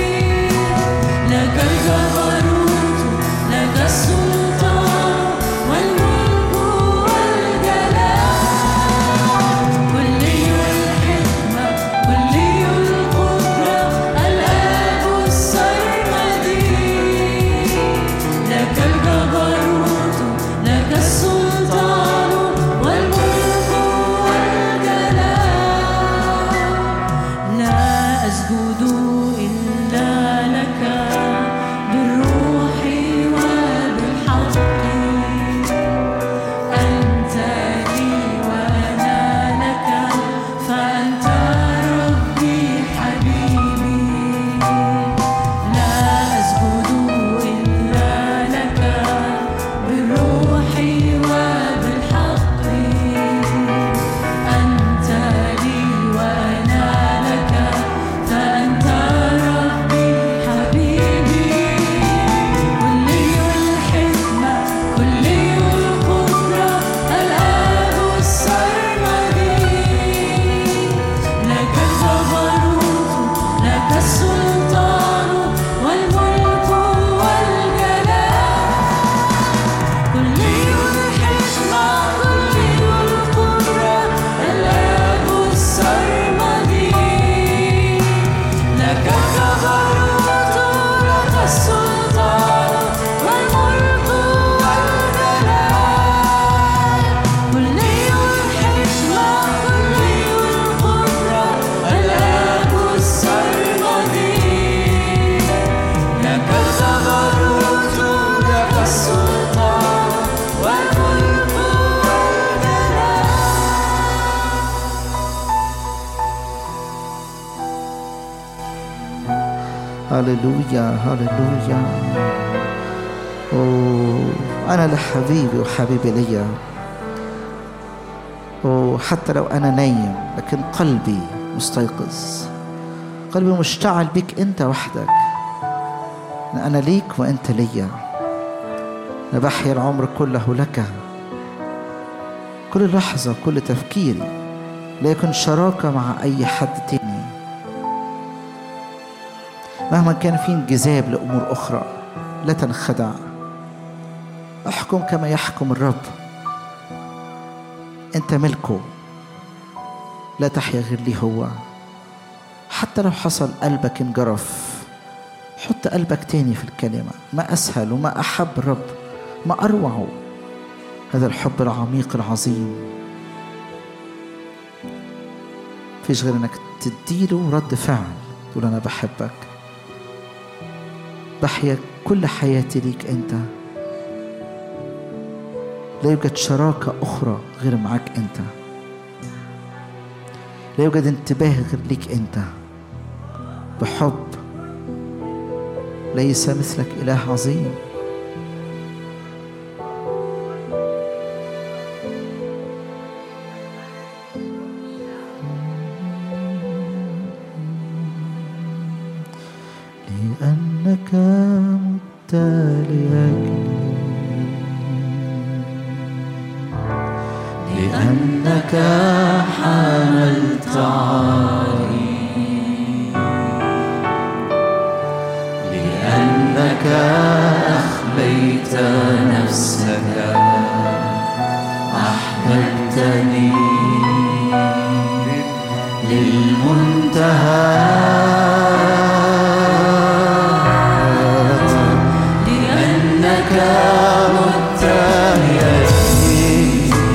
لك الجبروت لك السلطان والملك والجلال كلي الحكمة كلي القدرة الآب السرمدي لك الجبروت لك السلطان والملك والجلال لا أسجد إلا لك بالروح وبالحق أنت لي وأنا لك فأنت ربي حبيبي لا أسجد إلا لك بالروح وبالحق أنت لي وأنا لك فأنت ربي حبيبي كلي الحكمة كلي القدرة الآب السرمدي لك الجبروت لك السلطان والملك والجلال كلي الحكمة كلي القدرة الآب السرمدي لك الجبروت لك السلطان والملك والجلال كلي الحكمة كلي القدرة الآب السرمدي لك الجبروت لك السلطان والملك والجلال هللويا هللويا أوه أنا لحبيبي وحبيبي ليا وحتى لو أنا نايم لكن قلبي مستيقظ قلبي مشتعل بك أنت وحدك إن أنا ليك وأنت ليا أنا بحيا العمر كله لك كل لحظة كل تفكيري لا يكن شراكة مع أي حد تاني مهما كان في انجذاب لأمور أخرى لا تنخدع احكم كما يحكم الرب أنت ملكه لا تحيا غير ليه هو حتى لو حصل قلبك انجرف حط قلبك تاني في الكلمة ما أسهل وما أحب الرب ما أروعه هذا الحب العميق العظيم فيش غير انك تديله رد فعل تقول انا بحبك بحيا كل حياتي ليك انت لا يوجد شراكة أخرى غير معاك أنت لا يوجد انتباه غير ليك أنت بحب ليس مثلك إله عظيم لأنك مت لأجلي لأنك حملت عاري لأنك أخليت نفسك أحببتني للمنتهى لأنك مت يدي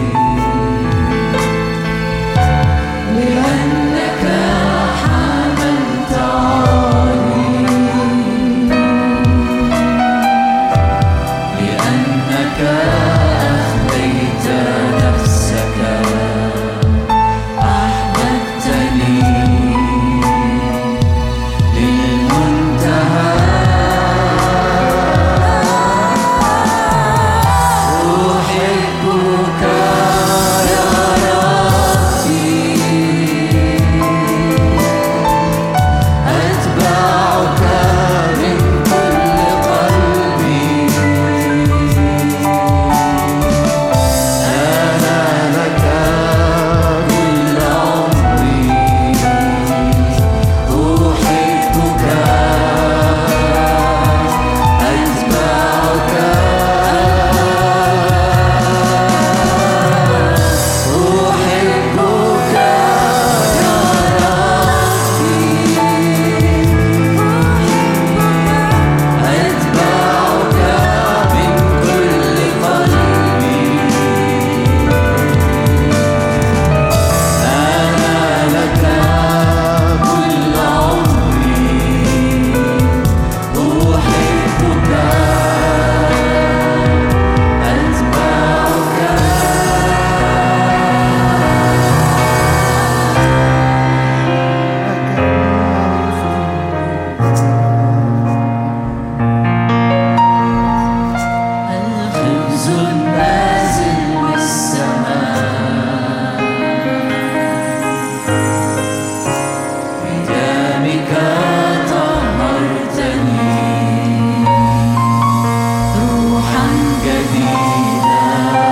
لأنك حملت عاري لأنك أخليت نفسك أحببتني للمنتهى أحبك يا ربي أتبعك من كل قلبي أنا لك كل عمري أحبك أتبعك أحبك يا ربي أتبعك من كل قلبي أنا لك كل عمري أحبك أتبعك الخبز النازل من السماء بدمك طهرتني روحا جديدا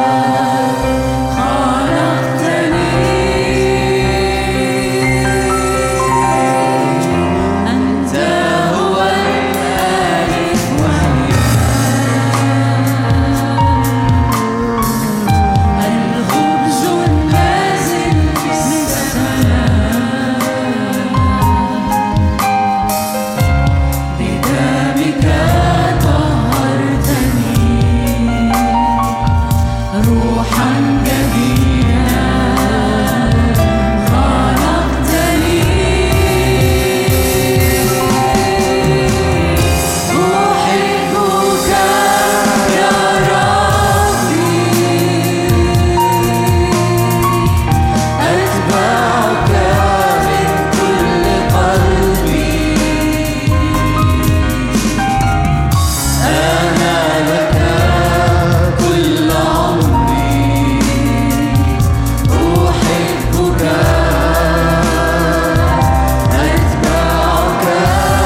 خلقتني أنت هو الألف الخبز النازل من السماء بدمك طهرتني روحا جديدا خلقتني أحبك يا ربي أتبعك من كل قلبي أنا لك كل عمري أحبك أتبعك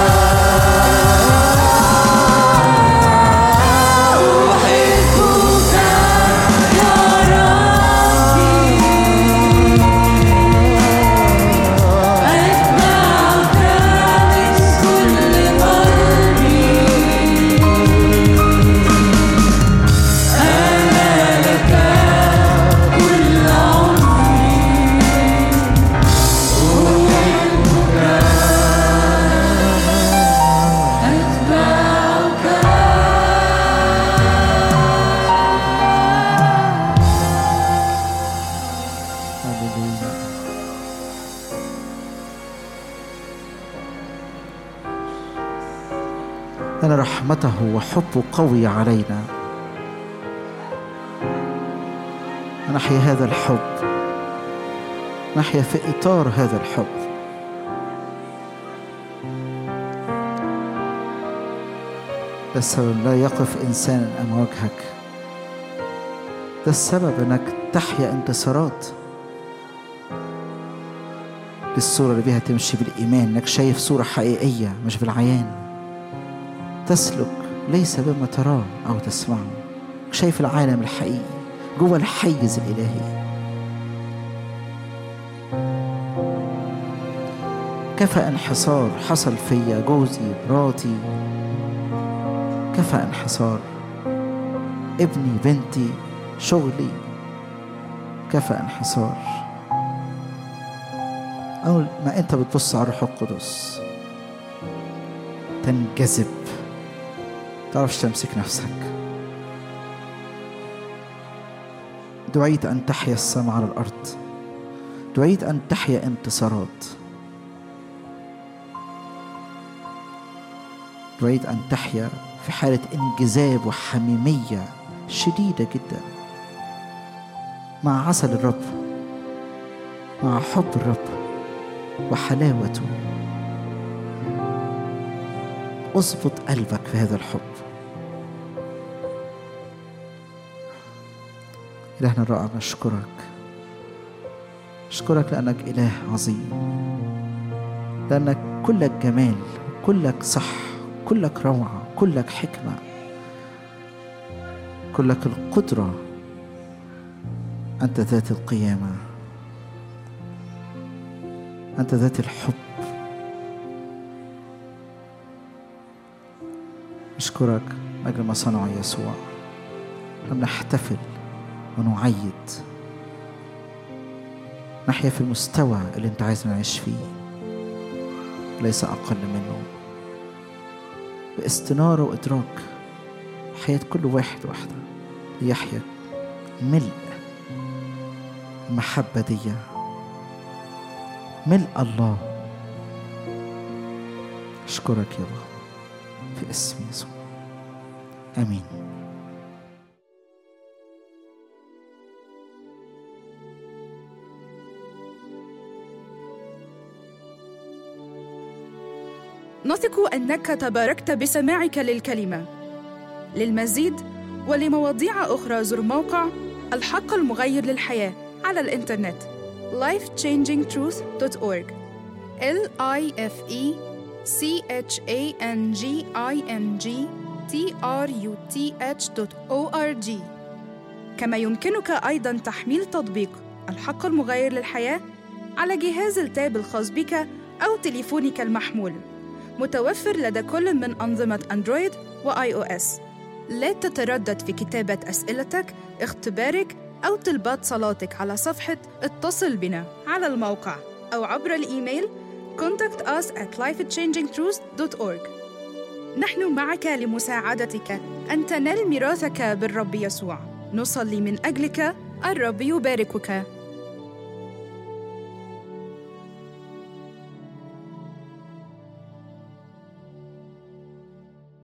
أحبك يا ربي أتبعك من كل قلبي أنا لك كل عمري أحبك أن رحمته وحبه قوي علينا نحيا هذا الحب نحيا في إطار هذا الحب ده السبب لا يقف إنسان أمام وجهك ده السبب أنك تحيا انتصارات بالصورة اللي بيها تمشي بالإيمان إنك شايف صورة حقيقية مش بالعيان تسلك ليس بما تراه أو تسمعه شايف العالم الحقيقي جوه الحيز الإلهي كفى انحصار حصل فيا جوزي مراتي كفى انحصار ابني بنتي شغلي كفى انحصار أول ما أنت بتبص على الروح القدس تنجذب تعرفش تمسك نفسك دعيت أن تحيا السماء على الأرض دعيت أن تحيا انتصارات دعيت أن تحيا في حالة انجذاب وحميمية شديدة جدا مع عسل الرب مع حب الرب وحلاوته اظبط قلبك في هذا الحب إلهنا الرائع نشكرك أشكرك لأنك إله عظيم لأنك كلك جمال كلك صح كلك روعة كلك حكمة كلك القدرة أنت ذات القيامة أنت ذات الحب نشكرك من أجل ما صنع يسوع نحتفل ونعيد نحيا في المستوى اللي انت عايزنا نعيش فيه ليس أقل منه باستنارة وإدراك حياة كل واحد واحدة ليحيا ملء المحبة دي ملء الله أشكرك يا رب في اسم يسوع آمين نثق انك تباركت بسماعك للكلمه للمزيد ولمواضيع اخرى زر موقع الحق المغير للحياه على الانترنت lifechangingtruth.org l i f e c h a n g i n g t r u t h.org كما يمكنك ايضا تحميل تطبيق الحق المغير للحياه على جهاز التاب الخاص بك او تليفونك المحمول متوفر لدى كل من أنظمة أندرويد وآي أو إس. لا تتردد في كتابة أسئلتك، اختبارك أو طلبات صلاتك على صفحة اتصل بنا على الموقع أو عبر الإيميل contact us at lifechangingtruth.org نحن معك لمساعدتك أن تنال ميراثك بالرب يسوع نصلي من أجلك الرب يباركك